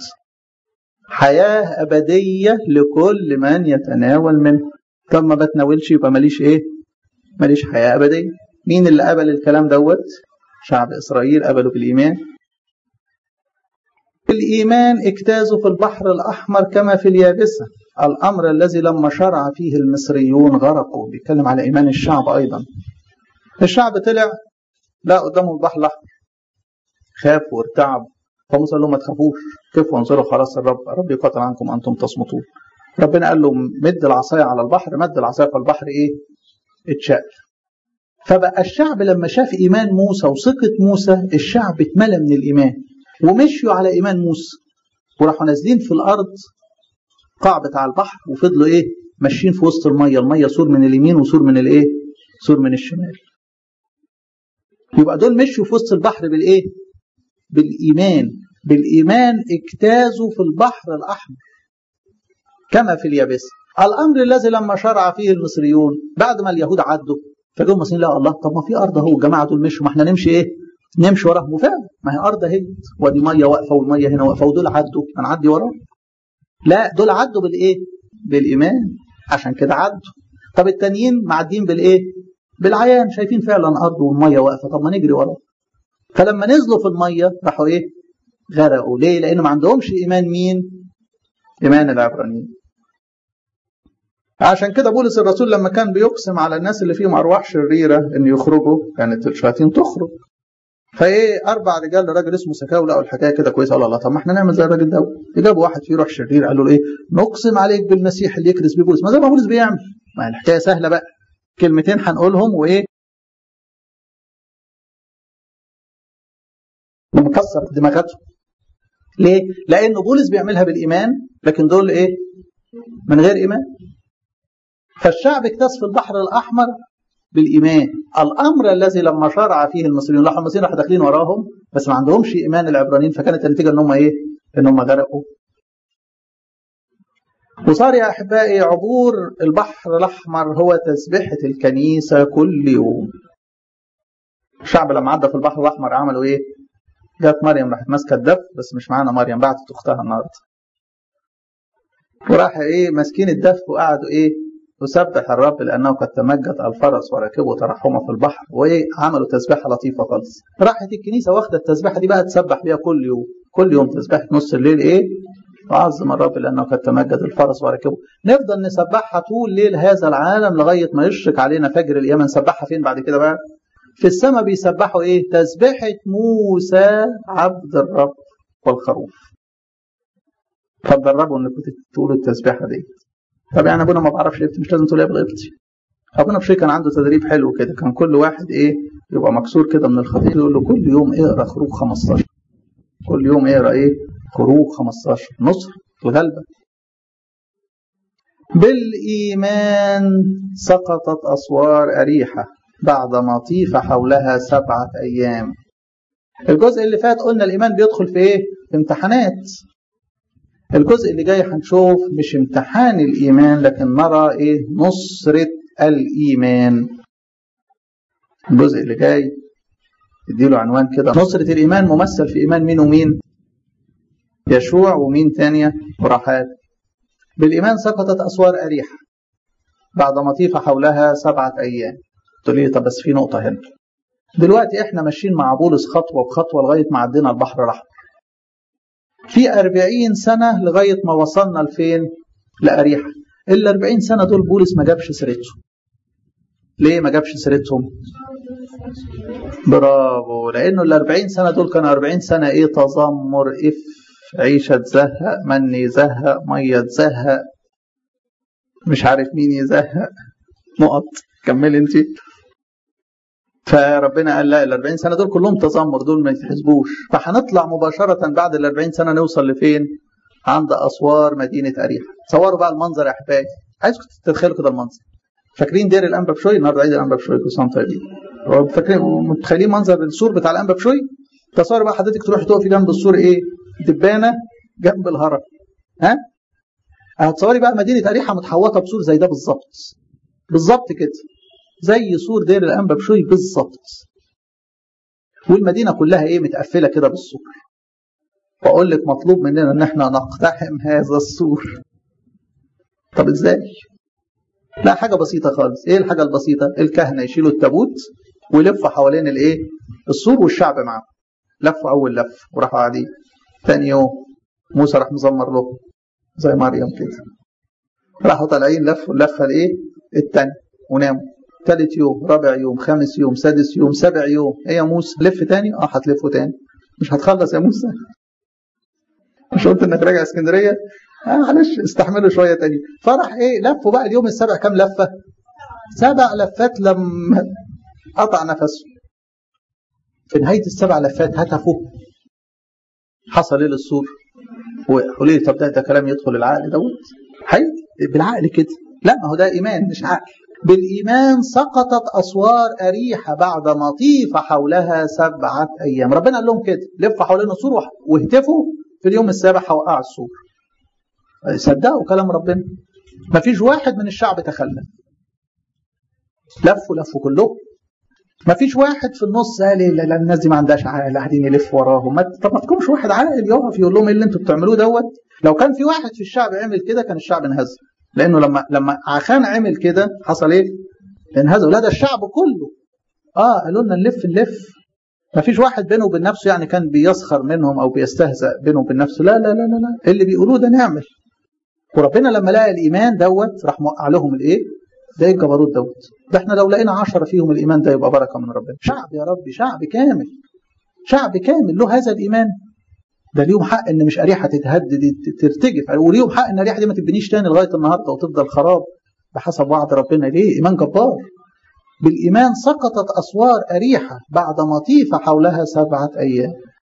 Speaker 1: حياة أبدية لكل من يتناول منه طب ما بتناولش يبقى ماليش إيه ماليش حياة أبدية مين اللي قبل الكلام دوت شعب إسرائيل قبلوا بالإيمان الإيمان اجتازوا في البحر الأحمر كما في اليابسة الأمر الذي لما شرع فيه المصريون غرقوا بيتكلم على إيمان الشعب أيضا الشعب طلع لا قدامه البحر الأحمر خاف وارتعب فموسى قال لهم ما تخافوش كيفوا وانظروا خلاص الرب رب يقاتل عنكم أنتم تصمتون ربنا قال له مد العصاية على البحر مد العصاية في البحر إيه اتشق فبقى الشعب لما شاف إيمان موسى وثقة موسى الشعب اتملى من الإيمان ومشيوا على إيمان موسى وراحوا نازلين في الأرض قاع بتاع البحر وفضلوا إيه ماشيين في وسط المية المية سور من اليمين وسور من الإيه سور من الشمال يبقى دول مشوا في وسط البحر بالإيه بالإيمان بالإيمان اجتازوا في البحر الأحمر كما في اليابسة الأمر الذي لما شرع فيه المصريون بعد ما اليهود عدوا فجوا المصريين لا الله طب ما في ارض اهو الجماعه دول مشوا ما احنا نمشي ايه؟ نمشي وراهم وفعلا ما هي ارض اهي وادي ميه واقفه والميه هنا واقفه ودول عدوا هنعدي وراهم لا دول عدوا بالايه؟ بالايمان عشان كده عدوا طب التانيين معديين بالايه؟ بالعيان شايفين فعلا ارض والميه واقفه طب ما نجري وراهم فلما نزلوا في الميه راحوا ايه؟ غرقوا ليه؟ لانه ما عندهمش ايمان مين؟ ايمان العبرانيين عشان كده بولس الرسول لما كان بيقسم على الناس اللي فيهم ارواح شريره ان يخرجوا كانت الشياطين تخرج فايه اربع رجال لراجل اسمه سكاو لقوا الحكايه كده كويسه قالوا الله طب ما احنا نعمل زي الراجل ده جابوا واحد فيه روح شرير قالوا له ايه نقسم عليك بالمسيح اللي يكرس بيه بولس ما زي ما بولس بيعمل ما الحكايه سهله بقى كلمتين هنقولهم وايه ومكسر دماغاتهم ليه؟ لأن بولس بيعملها بالإيمان لكن دول إيه؟ من غير إيمان فالشعب اكتشف البحر الأحمر بالإيمان الأمر الذي لما شرع فيه المصريون راحوا المصريين راحوا داخلين وراهم بس ما عندهمش إيمان العبرانيين فكانت النتيجة إن هم إيه؟ إن هم غرقوا وصار يا أحبائي عبور البحر الأحمر هو تسبحة الكنيسة كل يوم الشعب لما عدى في البحر الأحمر عملوا إيه؟ جت مريم راحت ماسكة الدف بس مش معانا مريم بعتت أختها النهاردة وراح إيه ماسكين الدف وقعدوا إيه يسبح الرب لأنه قد تمجد الفرس وركبه ترحمه في البحر وإيه عملوا تسبيحة لطيفة خالص راحت الكنيسة واخدة التسبيحة دي بقى تسبح بيها كل يوم كل يوم تسبيحة نص الليل إيه وعظم الرب لأنه قد تمجد الفرس وركبه نفضل نسبحها طول ليل هذا العالم لغاية ما يشرق علينا فجر القيامة نسبحها فين بعد كده بقى في السماء بيسبحوا إيه تسبيحة موسى عبد الرب والخروف فاتدربوا انكم تقولوا التسبيحه دي طب يعني ابونا ما بعرفش يبكي مش لازم تقول بالقبطي ابونا بشيء كان عنده تدريب حلو كده كان كل واحد ايه يبقى مكسور كده من الخطيئه يقول له كل يوم اقرا خروج 15 كل يوم اقرا ايه خروج 15 نصر وغلبه بالايمان سقطت اسوار اريحه بعدما طيف حولها سبعه ايام الجزء اللي فات قلنا الايمان بيدخل في ايه في امتحانات الجزء اللي جاي هنشوف مش امتحان الإيمان لكن نرى إيه نصرة الإيمان الجزء اللي جاي اديله عنوان كده نصرة الإيمان ممثل في إيمان مين ومين يشوع ومين تانية ورحال بالإيمان سقطت أسوار أريحة بعد ما طيف حولها سبعة أيام قلت لي طب بس في نقطة هنا دلوقتي احنا ماشيين مع بولس خطوة بخطوة لغاية ما عدينا البحر الأحمر في أربعين سنة لغاية ما وصلنا لفين لأريحة ال 40 سنة دول بولس ما جابش سيرتهم ليه ما جابش سيرتهم برافو لأنه ال 40 سنة دول كانوا 40 سنة إيه تذمر إف عيشة تزهق من يزهق مية تزهق مش عارف مين يزهق نقط كملي انت فربنا قال لا ال 40 سنه دول كلهم تذمر دول ما يتحسبوش فهنطلع مباشره بعد ال 40 سنه نوصل لفين؟ عند اسوار مدينه اريحه تصوروا بقى المنظر يا احبائي عايزكم تتخيلوا كده المنظر فاكرين دير الانبا بشوي النهارده عيد الانبا بشوي كل سنه طيبين فاكرين متخيلين منظر السور بتاع الانبا بشوي تصور بقى حضرتك تروحي تقفي جنب السور ايه؟ دبانه جنب الهرم ها؟ هتصوري بقى مدينه اريحه متحوطه بسور زي ده بالظبط بالظبط كده زي سور دير الانبا بشوي بالظبط والمدينه كلها ايه متقفله كده بالسور واقول لك مطلوب مننا ان احنا نقتحم هذا السور طب ازاي لا حاجه بسيطه خالص ايه الحاجه البسيطه الكهنه يشيلوا التابوت ويلفوا حوالين الايه السور والشعب معاهم لفوا اول لف وراحوا قاعدين ثاني يوم موسى راح مزمر له زي مريم كده راحوا طالعين لفوا اللفه الايه الثانيه وناموا ثالث يوم رابع يوم خامس يوم سادس يوم سابع يوم ايه يا موسى لف تاني اه هتلفه تاني مش هتخلص يا موسى مش قلت انك راجع اسكندريه اه معلش استحملوا شويه تاني فراح ايه لفوا بقى اليوم السابع كام لفه سبع لفات لما قطع نفسه في نهايه السبع لفات هتفوا حصل ايه للسور وقالوا لي طب ده, ده كلام يدخل العقل دوت حقيقي بالعقل كده لا ما هو ده ايمان مش عقل بالإيمان سقطت أسوار أريحة بعد ما طيف حولها سبعة أيام ربنا قال لهم كده لف حوالين السور واهتفوا في اليوم السابع هوقع السور صدقوا كلام ربنا ما فيش واحد من الشعب تخلف لفوا لفوا كلهم ما فيش واحد في النص قال لا, لا الناس دي ما عندهاش عقل قاعدين يلف وراهم ما طب ما تكونش واحد عاقل يقف يقول لهم ايه اللي انتوا بتعملوه دوت لو كان في واحد في الشعب عمل كده كان الشعب انهزم لانه لما لما عخان عمل كده حصل ايه؟ انهزموا لا ده الشعب كله اه قالوا لنا نلف نلف ما فيش واحد بينه وبين نفسه يعني كان بيسخر منهم او بيستهزأ بينه وبين نفسه لا لا لا لا, لا. اللي بيقولوه ده نعمل وربنا لما لقى الايمان دوت راح موقع لهم الايه؟ ده ايه الجبروت دوت؟ ده احنا لو لقينا عشرة فيهم الايمان ده يبقى بركه من ربنا شعب يا ربي شعب كامل شعب كامل له هذا الايمان ده ليهم حق ان مش اريحه تتهدد ترتجف وليهم حق ان الاريحه دي ما تبنيش تاني لغايه النهارده وتفضل خراب بحسب وعد ربنا ليه؟ ايمان جبار. بالايمان سقطت اسوار اريحه بعد ما طيف حولها سبعه ايام.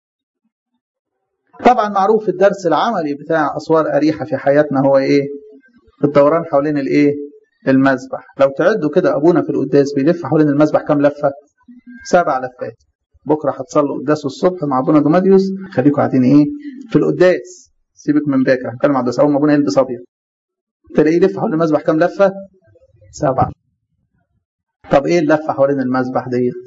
Speaker 1: طبعا معروف الدرس العملي بتاع اسوار اريحه في حياتنا هو ايه؟ الدوران حوالين الايه؟ المذبح لو تعدوا كده ابونا في القداس بيلف حوالين المذبح كام لفه سبع لفات بكره هتصلوا قداس الصبح مع ابونا دوماديوس خليكم قاعدين ايه في القداس سيبك من باكر هنتكلم عن اول ما ابونا يلبس ابيض تلاقيه يلف حوالين المذبح كام لفه سبعه طب ايه اللفه حوالين المذبح ديت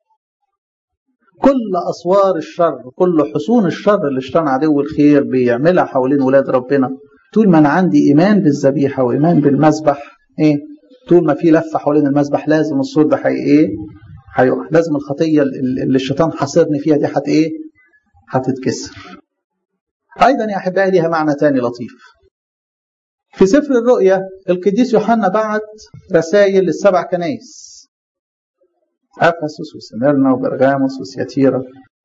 Speaker 1: كل اسوار الشر كل حصون الشر اللي اشتان عدو الخير بيعملها حوالين ولاد ربنا طول ما انا عندي ايمان بالذبيحه وايمان بالمذبح ايه طول ما في لفه حوالين المذبح لازم الصوت ده حي ايه هيقع لازم الخطيه اللي الشيطان حاصرني فيها دي هت ايه هتتكسر ايضا يا احبائي ليها معنى تاني لطيف في سفر الرؤيا القديس يوحنا بعت رسائل للسبع كنايس افسس وسميرنا وبرغاموس وسياتيرا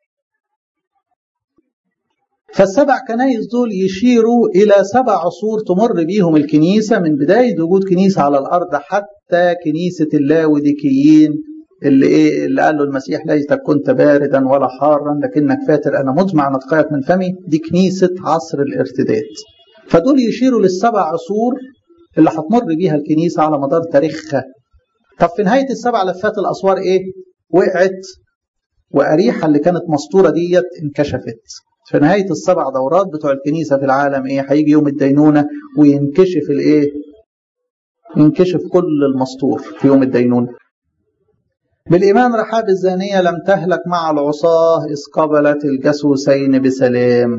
Speaker 1: فالسبع كنايس دول يشيروا إلى سبع عصور تمر بيهم الكنيسة من بداية وجود كنيسة على الأرض حتى كنيسة اللاوديكيين اللي إيه اللي قال له المسيح ليتك كنت باردا ولا حارا لكنك فاتر أنا مجمع نطقيك من فمي دي كنيسة عصر الارتداد فدول يشيروا للسبع عصور اللي هتمر بيها الكنيسة على مدار تاريخها طب في نهاية السبع لفات الأسوار إيه؟ وقعت وأريحة اللي كانت مسطورة ديت انكشفت في نهاية السبع دورات بتوع الكنيسة في العالم إيه؟ هيجي يوم الدينونة وينكشف الإيه؟ ينكشف كل المسطور في يوم الدينونة بالإيمان رحاب الزانية لم تهلك مع العصاة إذ قبلت الجاسوسين بسلام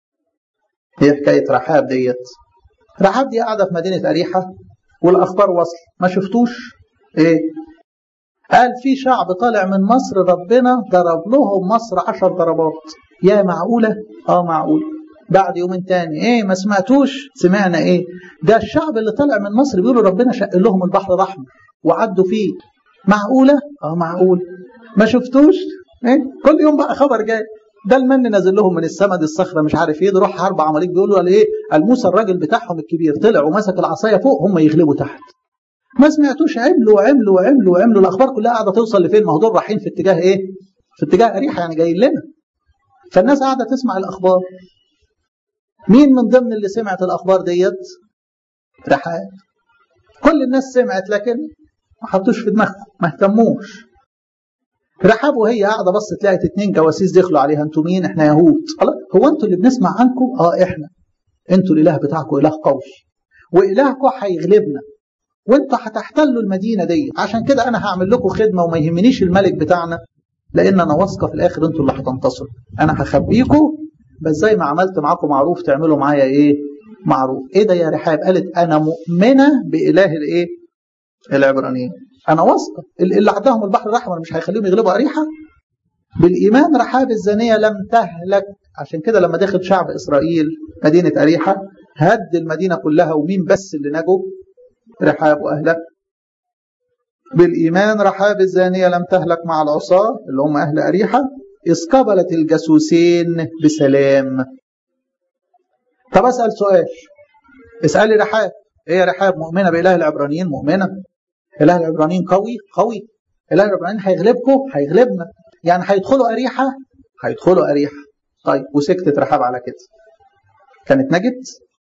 Speaker 1: هي حكاية رحاب ديت رحاب دي قاعدة في مدينة أريحة والأخبار وصل ما شفتوش إيه قال في شعب طالع من مصر ربنا ضرب لهم مصر عشر ضربات يا معقولة اه معقولة بعد يومين تاني ايه ما سمعتوش سمعنا ايه ده الشعب اللي طالع من مصر بيقولوا ربنا شق لهم البحر الاحمر وعدوا فيه معقولة اه معقول ما شفتوش ايه كل يوم بقى خبر جاي ده المن نازل لهم من السماء دي الصخره مش عارف ايه روح حرب عماليق بيقولوا قال ايه الموسى الراجل بتاعهم الكبير طلع ومسك العصايه فوق هم يغلبوا تحت ما سمعتوش عملوا وعملوا وعملوا وعملوا الاخبار كلها قاعده توصل لفين ما هو دول رايحين في اتجاه ايه في اتجاه اريحه يعني جايين لنا فالناس قاعده تسمع الاخبار مين من ضمن اللي سمعت الاخبار ديت رحاب كل الناس سمعت لكن ما حطوش في دماغهم ما اهتموش رحاب وهي قاعده بصت لقت اتنين جواسيس دخلوا عليها انتوا مين احنا يهود خلاص هو انتوا اللي بنسمع عنكم اه احنا انتوا الاله بتاعكم اله قوي والهكم هيغلبنا وانتوا هتحتلوا المدينه دي عشان كده انا هعمل لكم خدمه وما يهمنيش الملك بتاعنا لان انا واثقه في الاخر انتوا اللي هتنتصروا انا هخبيكم بس زي ما عملت معاكم معروف تعملوا معايا ايه معروف ايه ده يا رحاب قالت انا مؤمنه باله الايه العبرانيين انا واثقه اللي عداهم البحر الاحمر مش هيخليهم يغلبوا اريحه بالايمان رحاب الزانيه لم تهلك عشان كده لما دخل شعب اسرائيل مدينه اريحه هد المدينه كلها ومين بس اللي نجوا رحاب واهلها بالايمان رحاب الزانيه لم تهلك مع العصاه اللي هم اهل اريحه اذ قبلت الجاسوسين بسلام طب اسال سؤال اسالي رحاب ايه يا رحاب مؤمنه باله العبرانيين مؤمنه اله العبرانيين قوي قوي اله العبرانيين هيغلبكم هيغلبنا يعني هيدخلوا اريحه هيدخلوا اريحه طيب وسكتت رحاب على كده كانت نجت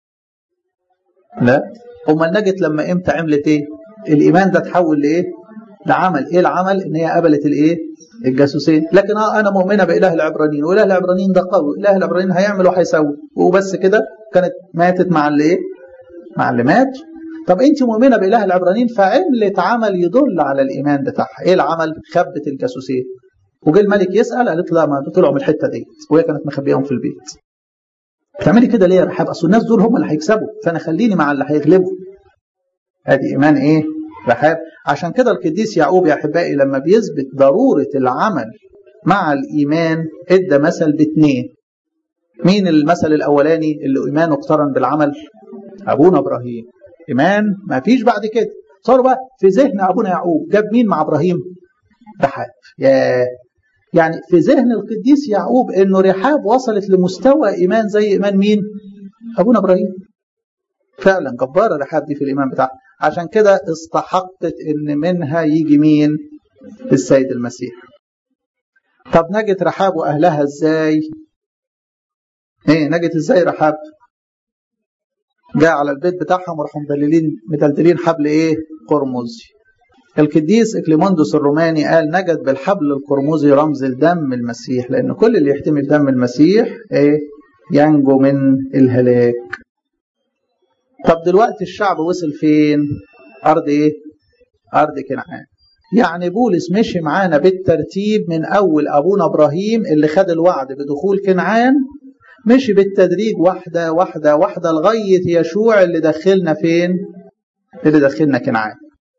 Speaker 1: لا امال نجت لما امتى عملت ايه الايمان ده تحول لايه لعمل ايه العمل ان هي قبلت الايه الجاسوسين لكن اه انا مؤمنه باله العبرانيين واله العبرانيين ده قوي اله العبرانيين هيعمل وهيسوي وبس كده كانت ماتت مع اللي ايه مع اللي مات طب انت مؤمنه باله العبرانيين فعملت عمل يدل على الايمان بتاعها ايه العمل خبت الجاسوسين وجه الملك يسال قالت لا ما طلعوا من الحته دي وهي كانت مخبيهم في البيت بتعملي كده ليه يا رحاب اصل الناس دول هم اللي هيكسبوا فانا خليني مع اللي هيغلبوا ادي ايمان ايه رحاب عشان كده القديس يعقوب يا احبائي لما بيثبت ضروره العمل مع الايمان ادى مثل باثنين مين المثل الاولاني اللي ايمانه اقترن بالعمل ابونا ابراهيم ايمان ما فيش بعد كده صار بقى في ذهن ابونا يعقوب جاب مين مع ابراهيم رحاب يا يعني في ذهن القديس يعقوب انه رحاب وصلت لمستوى ايمان زي ايمان مين ابونا ابراهيم فعلا جباره رحاب دي في الايمان بتاعها عشان كده استحقت ان منها يجي مين السيد المسيح طب نجت رحاب واهلها ازاي ايه نجت ازاي رحاب جاء على البيت بتاعهم وراحوا مدللين مدلدلين حبل ايه قرمزي القديس اكليموندوس الروماني قال نجد بالحبل القرمزي رمز الدم المسيح لان كل اللي يحتمل دم المسيح ايه ينجو من الهلاك طب دلوقتي الشعب وصل فين ارض ايه ارض كنعان يعني بولس مشي معانا بالترتيب من اول ابونا ابراهيم اللي خد الوعد بدخول كنعان مشي بالتدريج واحدة واحدة واحدة لغاية يشوع اللي دخلنا فين اللي دخلنا كنعان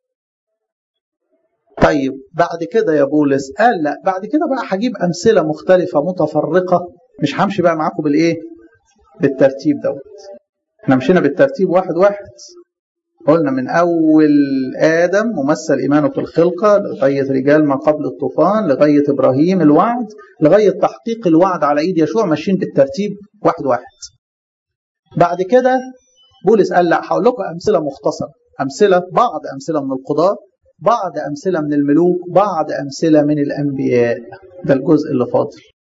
Speaker 1: طيب بعد كده يا بولس قال لا بعد كده بقى هجيب أمثلة مختلفة متفرقة مش همشي بقى معاكم بالإيه بالترتيب دوت احنا مشينا بالترتيب واحد واحد قلنا من أول آدم ممثل إيمانه في الخلقة لغاية رجال ما قبل الطوفان لغاية إبراهيم الوعد لغاية تحقيق الوعد على إيد يشوع ماشيين بالترتيب واحد واحد بعد كده بولس قال لا هقول لكم أمثلة مختصرة أمثلة بعض أمثلة من القضاة بعض أمثلة من الملوك بعض أمثلة من الأنبياء ده الجزء اللي فاضل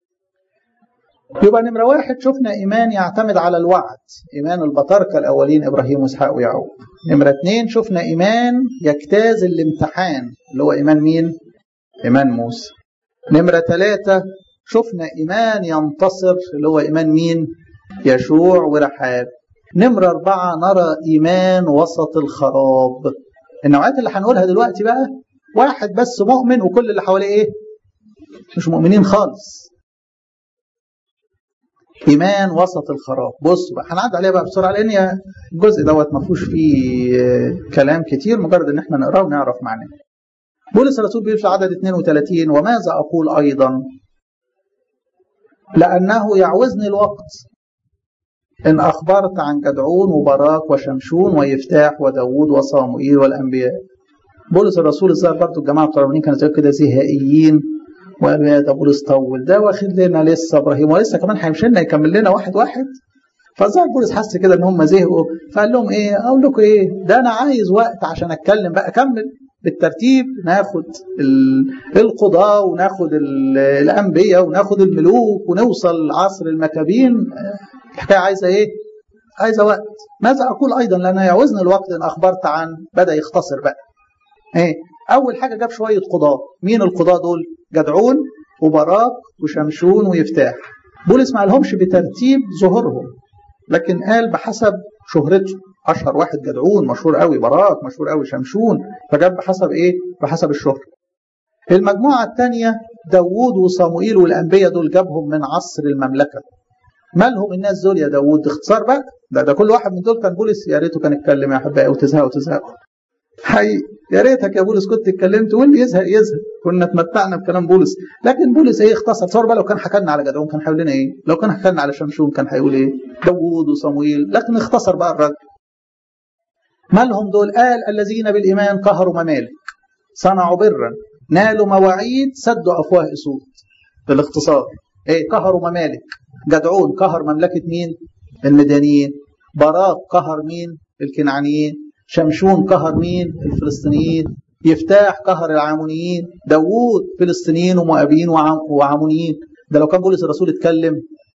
Speaker 1: يبقى نمرة واحد شفنا إيمان يعتمد على الوعد إيمان البطاركة الأولين إبراهيم وإسحاق ويعقوب نمرة اثنين شفنا إيمان يجتاز الامتحان اللي هو إيمان مين؟ إيمان موسى نمرة ثلاثة شفنا إيمان ينتصر اللي هو إيمان مين؟ يشوع ورحاب نمرة أربعة نرى إيمان وسط الخراب النوعات اللي هنقولها دلوقتي بقى واحد بس مؤمن وكل اللي حواليه إيه؟ مش مؤمنين خالص ايمان وسط الخراب بص بقى هنعدي عليها بقى بسرعه لان الجزء دوت ما فيهوش فيه كلام كتير مجرد ان احنا نقراه ونعرف معناه بولس الرسول بيقول في عدد 32 وماذا اقول ايضا لانه يعوزني الوقت ان اخبرت عن جدعون وبراك وشمشون ويفتاح وداوود وصاموئيل والانبياء بولس الرسول الظاهر برضه الجماعه بتوع كانوا كده زهائيين وقالوا يا ده بولس طول ده واخد لنا لسه ابراهيم ولسه كمان هيمشي لنا يكمل لنا واحد واحد فظهر بولس حس كده ان هم زهقوا فقال لهم ايه اقول لكم ايه ده انا عايز وقت عشان اتكلم بقى اكمل بالترتيب ناخد القضاة وناخد الأنبياء وناخد الملوك ونوصل عصر المكابين الحكاية عايزة إيه؟ عايزة وقت ماذا أقول أيضا لأن يعوزني الوقت إن أخبرت عن بدأ يختصر بقى إيه؟ أول حاجة جاب شوية قضاة مين القضاة دول؟ جدعون وبراك وشمشون ويفتاح بولس ما قالهمش بترتيب ظهورهم لكن قال بحسب شهرته اشهر واحد جدعون مشهور قوي براك مشهور قوي شمشون فجاب بحسب ايه بحسب الشهره المجموعه الثانيه داوود وصموئيل والانبياء دول جابهم من عصر المملكه مالهم الناس دول يا داوود اختصار بقى ده, ده كل واحد من دول كان بولس يا ريته كان اتكلم يا احبائي وتزهقوا تزهقوا حي يا ريتك يا بولس كنت اتكلمت واللي يزهق يزهق كنا اتمتعنا بكلام بولس لكن بولس ايه اختصر تصور بقى لو كان حكى لنا على جدعون كان هيقول لنا ايه لو كان حكى لنا على شمشون كان هيقول ايه داوود وصمويل لكن اختصر بقى الرجل مالهم دول قال الذين بالايمان قهروا ممالك صنعوا برا نالوا مواعيد سدوا افواه اسود بالاختصار ايه قهروا ممالك جدعون قهر مملكه مين المدانيين براك قهر مين الكنعانيين شمشون قهر مين الفلسطينيين يفتاح قهر العامونيين داوود فلسطينيين ومؤابيين وعامونيين ده لو كان بولس الرسول اتكلم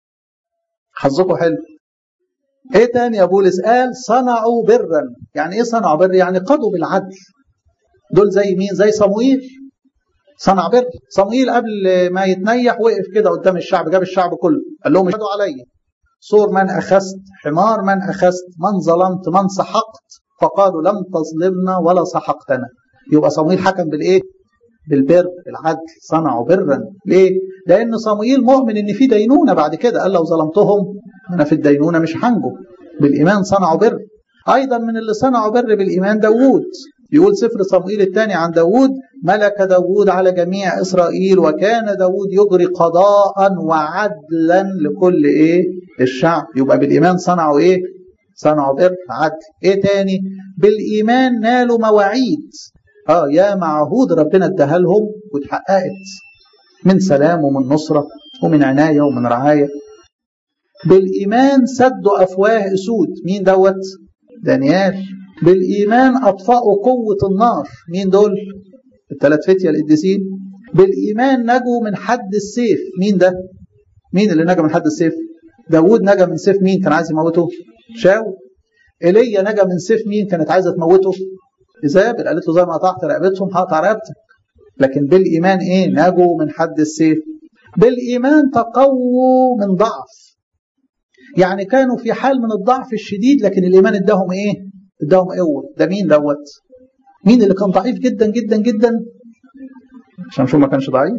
Speaker 1: حظكم حلو ايه تاني يا بولس قال صنعوا برا يعني ايه صنعوا بر يعني قضوا بالعدل دول زي مين زي صموئيل صنع بر صموئيل قبل ما يتنيح وقف كده قدام الشعب جاب الشعب كله قال لهم اشهدوا عليا صور من اخذت حمار من اخذت من ظلمت من سحقت فقالوا لم تظلمنا ولا سحقتنا يبقى صموئيل حكم بالايه بالبر العدل صنعوا برا ليه لان صموئيل مؤمن ان في دينونه بعد كده قال لو ظلمتهم انا في الدينونه مش هنجو بالايمان صنعوا بر ايضا من اللي صنعوا بر بالايمان داوود يقول سفر صموئيل الثاني عن داوود ملك داوود على جميع إسرائيل وكان داوود يجري قضاء وعدلا لكل إيه الشعب يبقى بالإيمان صنعوا إيه صنعوا بر عدل إيه تاني بالإيمان نالوا مواعيد آه يا معهود ربنا اداها لهم واتحققت من سلام ومن نصرة ومن عناية ومن رعاية بالإيمان سدوا أفواه أسود مين دوت دانيال بالإيمان أطفأوا قوة النار مين دول الثلاث فتية القديسين بالإيمان نجوا من حد السيف مين ده مين اللي نجا من حد السيف داود نجا من سيف مين كان عايز يموته شاول ايليا نجا من سيف مين كانت عايزه تموته ايزابل قالت له زي ما قطعت رقبتهم هقطع رقبتك لكن بالايمان ايه نجوا من حد السيف بالايمان تقووا من ضعف يعني كانوا في حال من الضعف الشديد لكن الايمان اداهم ايه اداهم قوه ده مين دوت مين اللي كان ضعيف جدا جدا جدا عشان شو ما كانش ضعيف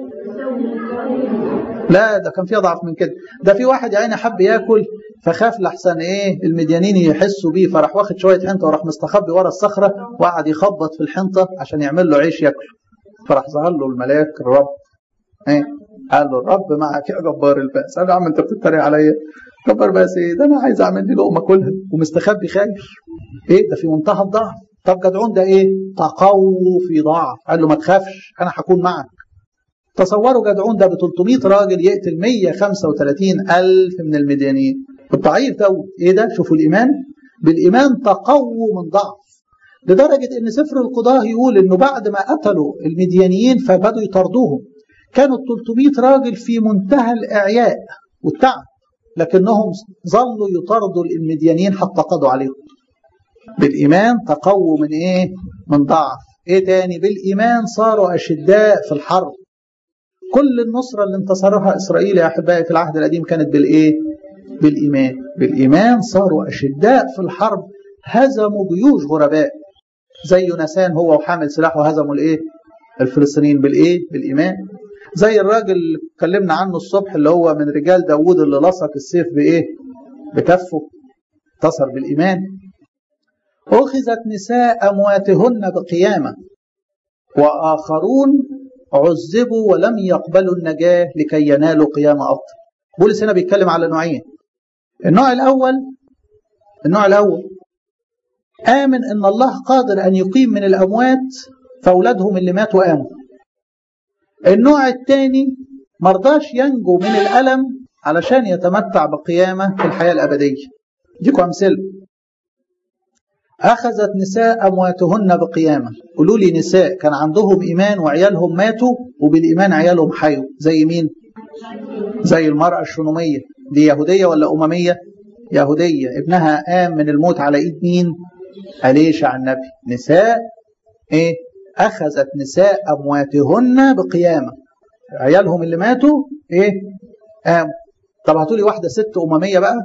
Speaker 1: لا ده كان في اضعف من كده ده في واحد يا عيني حب ياكل فخاف لحسن ايه المديانين يحسوا بيه فراح واخد شويه حنطه وراح مستخبي ورا الصخره وقعد يخبط في الحنطه عشان يعمل له عيش ياكله فراح ظهر له الملاك الرب ايه قال له الرب معك يا جبار البأس قال له يا عم انت بتتريق عليا جبار بأس ايه ده انا عايز اعمل لي لقمه كلها ومستخبي خايف ايه ده في منتهى الضعف طب جدعون ده ايه تقووا في ضعف قال له ما تخافش انا هكون معك تصوروا جدعون ده ب 300 راجل يقتل 135 ألف من المديانين الضعيف ده ايه ده شوفوا الإيمان بالإيمان تقووا من ضعف لدرجة ان سفر القضاة يقول انه بعد ما قتلوا المديانيين فبدوا يطردوهم كانوا 300 راجل في منتهى الإعياء والتعب لكنهم ظلوا يطردوا المديانيين حتى قضوا عليهم بالإيمان تقووا من إيه؟ من ضعف إيه تاني؟ بالإيمان صاروا أشداء في الحرب كل النصرة اللي انتصرها إسرائيل يا أحبائي في العهد القديم كانت بالإيه؟ بالإيمان بالإيمان صاروا أشداء في الحرب هزموا جيوش غرباء زي يونسان هو وحامل سلاحه هزموا الإيه؟ الفلسطينيين بالإيه؟ بالإيمان زي الراجل اللي اتكلمنا عنه الصبح اللي هو من رجال داوود اللي لصق السيف بإيه؟ بكفه انتصر بالإيمان أخذت نساء أمواتهن بقيامة وآخرون عذبوا ولم يقبلوا النجاة لكي ينالوا قيامة أفضل بولس هنا بيتكلم على نوعين النوع الأول النوع الأول آمن أن الله قادر أن يقيم من الأموات فأولادهم اللي ماتوا قاموا النوع الثاني مرضاش ينجو من الألم علشان يتمتع بقيامة في الحياة الأبدية ديكم أمثلة أخذت نساء أمواتهن بقيامة قولوا لي نساء كان عندهم إيمان وعيالهم ماتوا وبالإيمان عيالهم حيوا زي مين زي المرأة الشنومية دي يهودية ولا أممية يهودية ابنها قام من الموت على إيد مين أليشع النبي نساء إيه أخذت نساء أمواتهن بقيامة عيالهم اللي ماتوا إيه قاموا طب هاتوا لي واحدة ست أممية بقى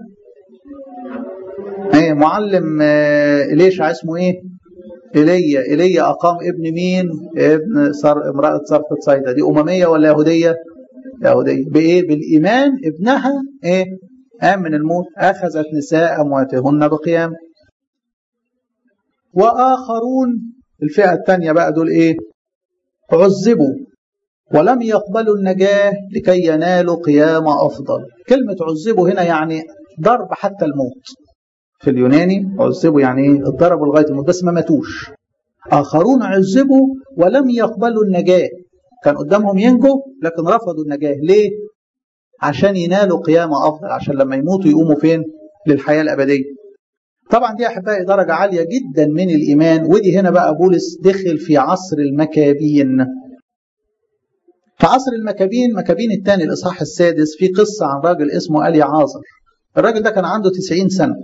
Speaker 1: ايه معلم إليشع اسمه ايه ايليا ايليا اقام ابن مين ابن صار امراه صرفه صيدا دي امميه ولا يهوديه يهوديه بايه بالايمان ابنها ايه قام من الموت اخذت نساء امواتهن بقيام واخرون الفئه الثانيه بقى دول ايه عذبوا ولم يقبلوا النجاه لكي ينالوا قيام افضل كلمه عذبوا هنا يعني ضرب حتى الموت في اليوناني عذبوا يعني ايه اتضربوا لغايه الموت بس ما ماتوش اخرون عذبوا ولم يقبلوا النجاه كان قدامهم ينجوا لكن رفضوا النجاه ليه عشان ينالوا قيامه افضل عشان لما يموتوا يقوموا فين للحياه الابديه طبعا دي احبائي درجه عاليه جدا من الايمان ودي هنا بقى بولس دخل في عصر المكابين في عصر المكابين مكابين الثاني الاصحاح السادس في قصه عن راجل اسمه الي عازر الراجل ده كان عنده 90 سنه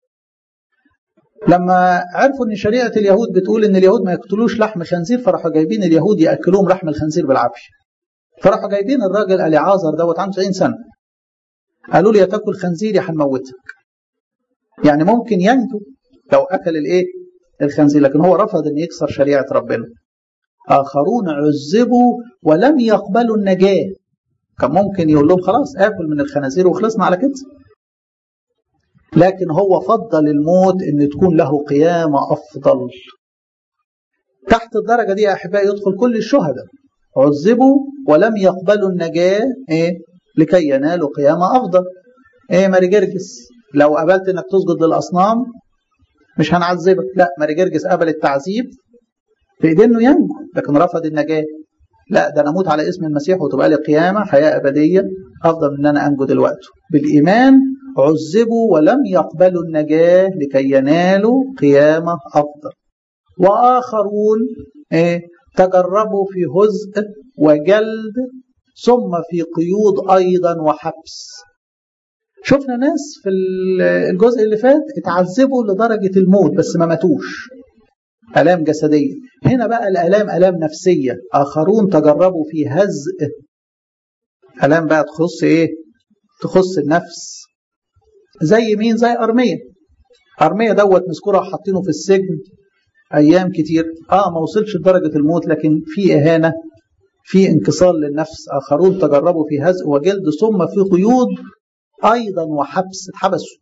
Speaker 1: لما عرفوا ان شريعه اليهود بتقول ان اليهود ما يقتلوش لحم خنزير فراحوا جايبين اليهود ياكلوهم لحم الخنزير بالعافيه فراحوا جايبين الراجل اليعازر دوت عنده 90 سنه قالوا له يا تاكل خنزير يا هنموتك يعني ممكن ينجو لو اكل الايه الخنزير لكن هو رفض ان يكسر شريعه ربنا اخرون عذبوا ولم يقبلوا النجاه كان ممكن يقول لهم خلاص اكل من الخنازير وخلصنا على كده لكن هو فضل الموت ان تكون له قيامة افضل تحت الدرجة دي يا احبائي يدخل كل الشهداء عذبوا ولم يقبلوا النجاة ايه لكي ينالوا قيامة افضل ايه ماري جرجس لو قبلت انك تسجد للاصنام مش هنعذبك لا ماري جرجس قبل التعذيب في ايديه انه ينجو لكن رفض النجاة لا ده انا اموت على اسم المسيح وتبقى لي قيامة حياة ابدية افضل من ان انا انجو دلوقتي بالايمان عذبوا ولم يقبلوا النجاة لكي ينالوا قيامة أفضل وآخرون إيه تجربوا في هزء وجلد ثم في قيود أيضا وحبس شفنا ناس في الجزء اللي فات اتعذبوا لدرجة الموت بس ما ماتوش آلام جسدية هنا بقى الآلام آلام نفسية آخرون تجربوا في هزء آلام بقى تخص إيه تخص النفس زي مين زي أرمية أرمية دوت مذكورة وحاطينه في السجن أيام كتير آه ما وصلش لدرجة الموت لكن في إهانة في انكسار للنفس آخرون تجربوا في هزء وجلد ثم في قيود أيضا وحبس اتحبسوا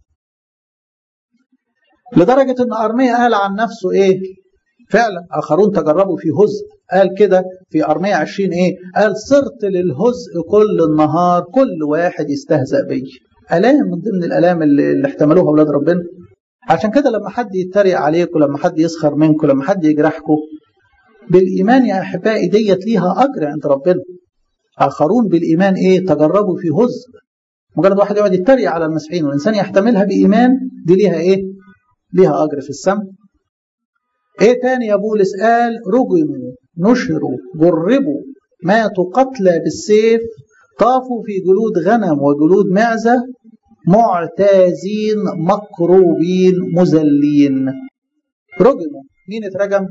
Speaker 1: لدرجة أن أرمية قال عن نفسه إيه فعلا آخرون تجربوا في هزء قال كده في أرمية 20 إيه قال صرت للهزء كل النهار كل واحد يستهزأ بي آلام من ضمن الآلام اللي, اللي احتملوها أولاد ربنا عشان كده لما حد يتريق عليكم لما حد يسخر منكم لما حد يجرحكم بالإيمان يا أحبائي ديت ليها أجر عند ربنا آخرون بالإيمان إيه تجربوا في هزء مجرد واحد يقعد يتريق على المسيحيين والإنسان يحتملها بإيمان دي ليها إيه ليها أجر في السماء إيه تاني يا بولس قال رجموا نشروا جربوا ماتوا قتلى بالسيف طافوا في جلود غنم وجلود معزة معتازين مكروبين مذلين رجموا مين اترجم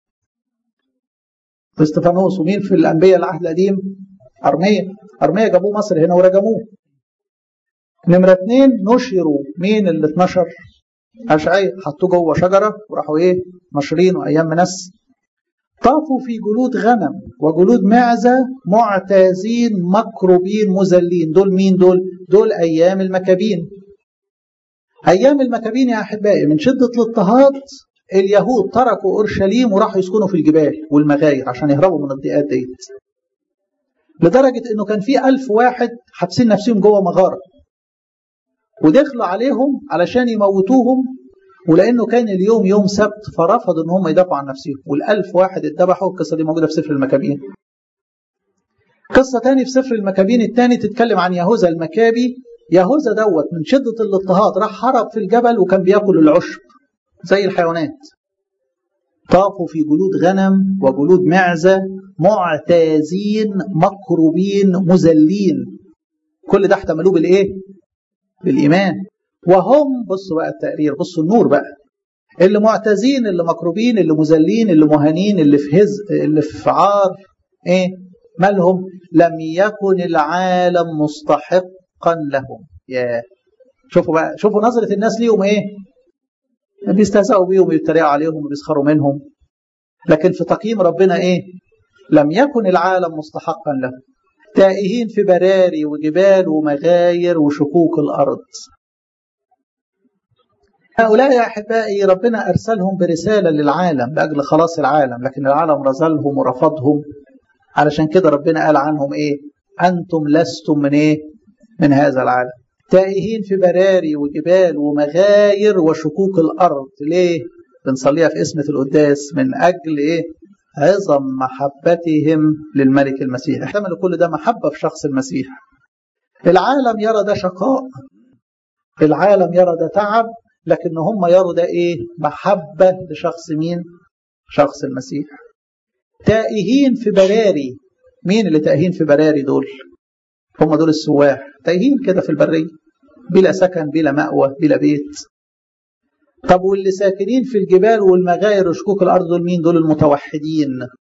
Speaker 1: استفانوس ومين في الأنبياء العهد القديم أرمية أرمية جابوه مصر هنا ورجموه نمرة اتنين نشروا مين اللي اتنشر أشعي حطوه جوه شجرة وراحوا إيه نشرينه أيام منس طافوا في جلود غنم وجلود معزة معتازين مكروبين مذلين دول مين دول دول أيام المكابين أيام المكابين يا أحبائي من شدة الاضطهاد اليهود تركوا أورشليم وراحوا يسكنوا في الجبال والمغاير عشان يهربوا من الضيقات ديت لدرجة أنه كان في ألف واحد حابسين نفسهم جوه مغارة ودخلوا عليهم علشان يموتوهم ولانه كان اليوم يوم سبت فرفضوا ان هم يدافعوا عن نفسهم والألف واحد اتذبحوا القصه دي موجوده في سفر المكابين قصه تاني في سفر المكابين الثاني تتكلم عن يهوذا المكابي يهوذا دوت من شده الاضطهاد راح هرب في الجبل وكان بياكل العشب زي الحيوانات طافوا في جلود غنم وجلود معزه معتازين مكروبين مذلين كل ده احتملوه بالايه بالإيمان وهم بصوا بقى التقرير بصوا النور بقى اللي معتزين اللي مكروبين اللي مذلين اللي مهانين اللي في هز اللي في عار ايه مالهم لم يكن العالم مستحقا لهم يا شوفوا بقى شوفوا نظرة الناس ليهم ايه بيستهزئوا بيهم ويتريقوا عليهم وبيسخروا منهم لكن في تقييم ربنا ايه لم يكن العالم مستحقا لهم تائهين في براري وجبال ومغاير وشقوق الأرض هؤلاء يا أحبائي ربنا أرسلهم برسالة للعالم لأجل خلاص العالم لكن العالم رزلهم ورفضهم علشان كده ربنا قال عنهم إيه أنتم لستم من إيه من هذا العالم تائهين في براري وجبال ومغاير وشقوق الأرض ليه بنصليها في اسمة القداس من أجل إيه عظم محبتهم للملك المسيح احتملوا كل ده محبة في شخص المسيح العالم يرى ده شقاء العالم يرى ده تعب لكن هم يروا ده ايه محبة لشخص مين شخص المسيح تائهين في براري مين اللي تائهين في براري دول هم دول السواح تائهين كده في البرية بلا سكن بلا مأوى بلا بيت طب واللي ساكنين في الجبال والمغاير وشكوك الارض دول مين دول المتوحدين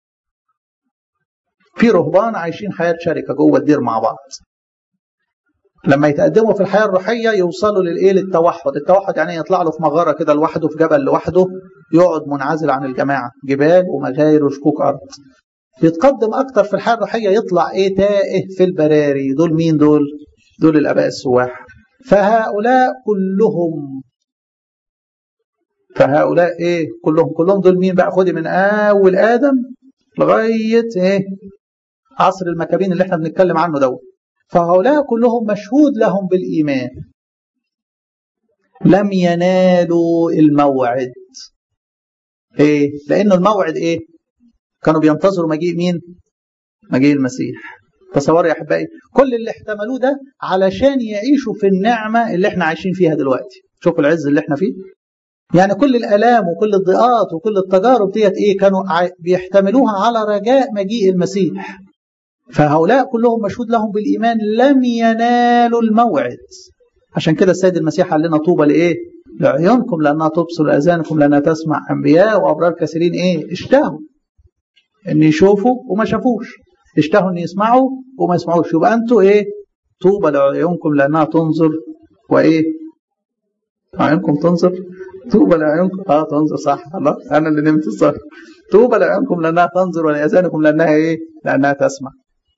Speaker 1: في رهبان عايشين حياه شركه جوه الدير مع بعض لما يتقدموا في الحياه الروحيه يوصلوا للايه للتوحد التوحد يعني يطلع له في مغاره كده لوحده في جبل لوحده يقعد منعزل عن الجماعه جبال ومغاير وشكوك ارض يتقدم اكتر في الحياه الروحيه يطلع ايه تائه في البراري دول مين دول دول الاباء السواح فهؤلاء كلهم فهؤلاء ايه كلهم كلهم دول مين بقى خدي من اول ادم لغايه ايه عصر المكابين اللي احنا بنتكلم عنه دوت فهؤلاء كلهم مشهود لهم بالايمان لم ينالوا الموعد ايه لانه الموعد ايه كانوا بينتظروا مجيء مين مجيء المسيح تصوروا يا احبائي كل اللي احتملوه ده علشان يعيشوا في النعمه اللي احنا عايشين فيها دلوقتي شوفوا العز اللي احنا فيه يعني كل الالام وكل الضيقات وكل التجارب ديت ايه كانوا بيحتملوها على رجاء مجيء عشان كده السيد المسيح قال لنا طوبى لايه لعيونكم لانها تبصر لاذانكم لانها تسمع انبياء وابرار كثيرين ايه اشتهوا ان يشوفوا وما شافوش اشتهوا ان يسمعوا وما يسمعوش يبقى انتوا ايه طوبى لعيونكم لانها تنظر وايه عيونكم تنظر طوبى لعيونكم اه تنظر صح الله انا اللي نمت الصح طوبى لعيونكم لانها تنظر ولاذانكم لانها ايه لانها تسمع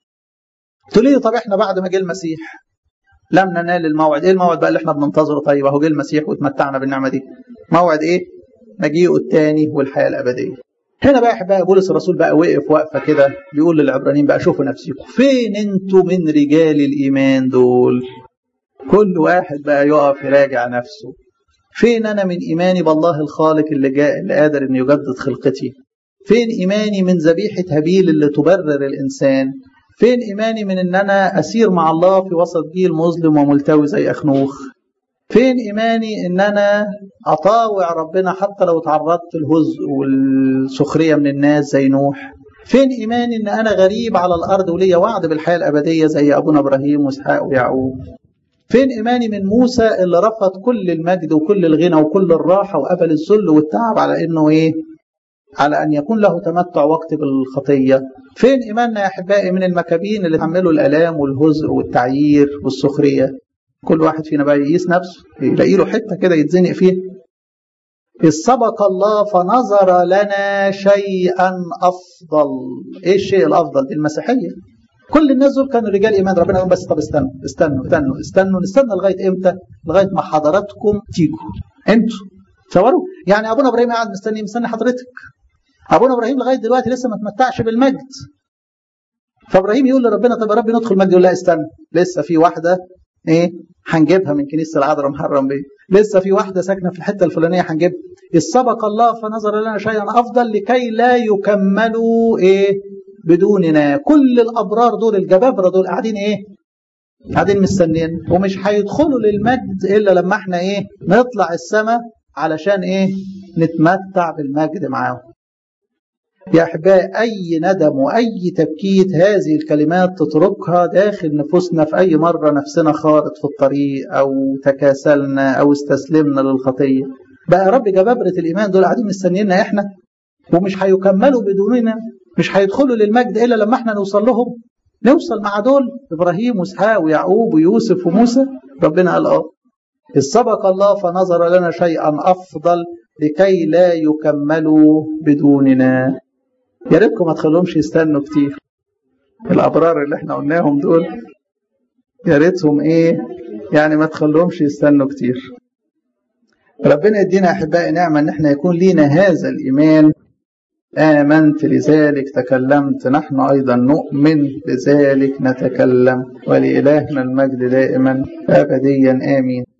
Speaker 1: تقول لي طب احنا بعد ما جه المسيح لم ننال الموعد ايه الموعد بقى اللي احنا بننتظره طيب اهو جه المسيح واتمتعنا بالنعمه دي موعد ايه مجيئه الثاني والحياه الابديه هنا بقى احبائي بولس الرسول بقى وقف وقفه كده بيقول للعبرانيين بقى شوفوا نفسكم فين انتوا من رجال الايمان دول كل واحد بقى يقف يراجع نفسه فين انا من ايماني بالله الخالق اللي جاء اللي قادر انه يجدد خلقتي فين ايماني من ذبيحه هابيل اللي تبرر الانسان فين ايماني من ان انا اسير مع الله في وسط جيل مظلم وملتوي زي اخنوخ فين ايماني ان انا اطاوع ربنا حتى لو تعرضت للهزء والسخريه من الناس زي نوح فين ايماني ان انا غريب على الارض وليا وعد بالحياه الابديه زي ابونا ابراهيم واسحاق ويعقوب فين ايماني من موسى اللي رفض كل المجد وكل الغنى وكل الراحه وقبل الذل والتعب على انه ايه على ان يكون له تمتع وقت بالخطيه فين ايماننا يا احبائي من المكابين اللي تحملوا الالام والهزء والتعيير والسخريه كل واحد فينا بقى يقيس نفسه يلاقي له حته كده يتزنق فيها إذ سبق الله فنظر لنا شيئا أفضل إيه الشيء الأفضل دي المسيحية كل الناس دول كانوا رجال إيمان ربنا يقول بس طب استنوا استنوا استنوا استنوا نستنى لغاية إمتى لغاية ما حضراتكم تيجوا أنتوا تصوروا يعني أبونا إبراهيم قاعد مستني مستني حضرتك أبونا إبراهيم لغاية دلوقتي لسه ما تمتعش بالمجد فإبراهيم يقول لربنا طب يا رب ندخل المجد يقول لا استنى لسه في واحدة إيه هنجيبها من كنيسة العذراء محرم بيه لسه في واحدة ساكنة في الحتة الفلانية هنجيبها إذ سبق الله فنظر لنا شيئا أفضل لكي لا يكملوا إيه بدوننا كل الأبرار دول الجبابرة دول قاعدين إيه قاعدين مستنيين ومش هيدخلوا للمجد إلا لما احنا إيه نطلع السماء علشان إيه نتمتع بالمجد معاهم يا أحبائي أي ندم وأي تبكيت هذه الكلمات تتركها داخل نفوسنا في أي مرة نفسنا خارط في الطريق أو تكاسلنا أو استسلمنا للخطية بقى يا رب جبابرة الإيمان دول قاعدين مستنينا إحنا ومش هيكملوا بدوننا مش هيدخلوا للمجد إلا لما إحنا نوصل لهم نوصل مع دول إبراهيم وإسحاق ويعقوب ويوسف وموسى ربنا قال آه إذ سبق الله فنظر لنا شيئا أفضل لكي لا يكملوا بدوننا يا ريتكم ما تخلوهمش يستنوا كتير الابرار اللي احنا قلناهم دول يا ريتهم ايه يعني ما تخلوهمش يستنوا كتير ربنا يدينا احبائي نعمه ان احنا يكون لينا هذا الايمان آمنت لذلك تكلمت نحن أيضا نؤمن لذلك نتكلم ولإلهنا المجد دائما أبديا آمين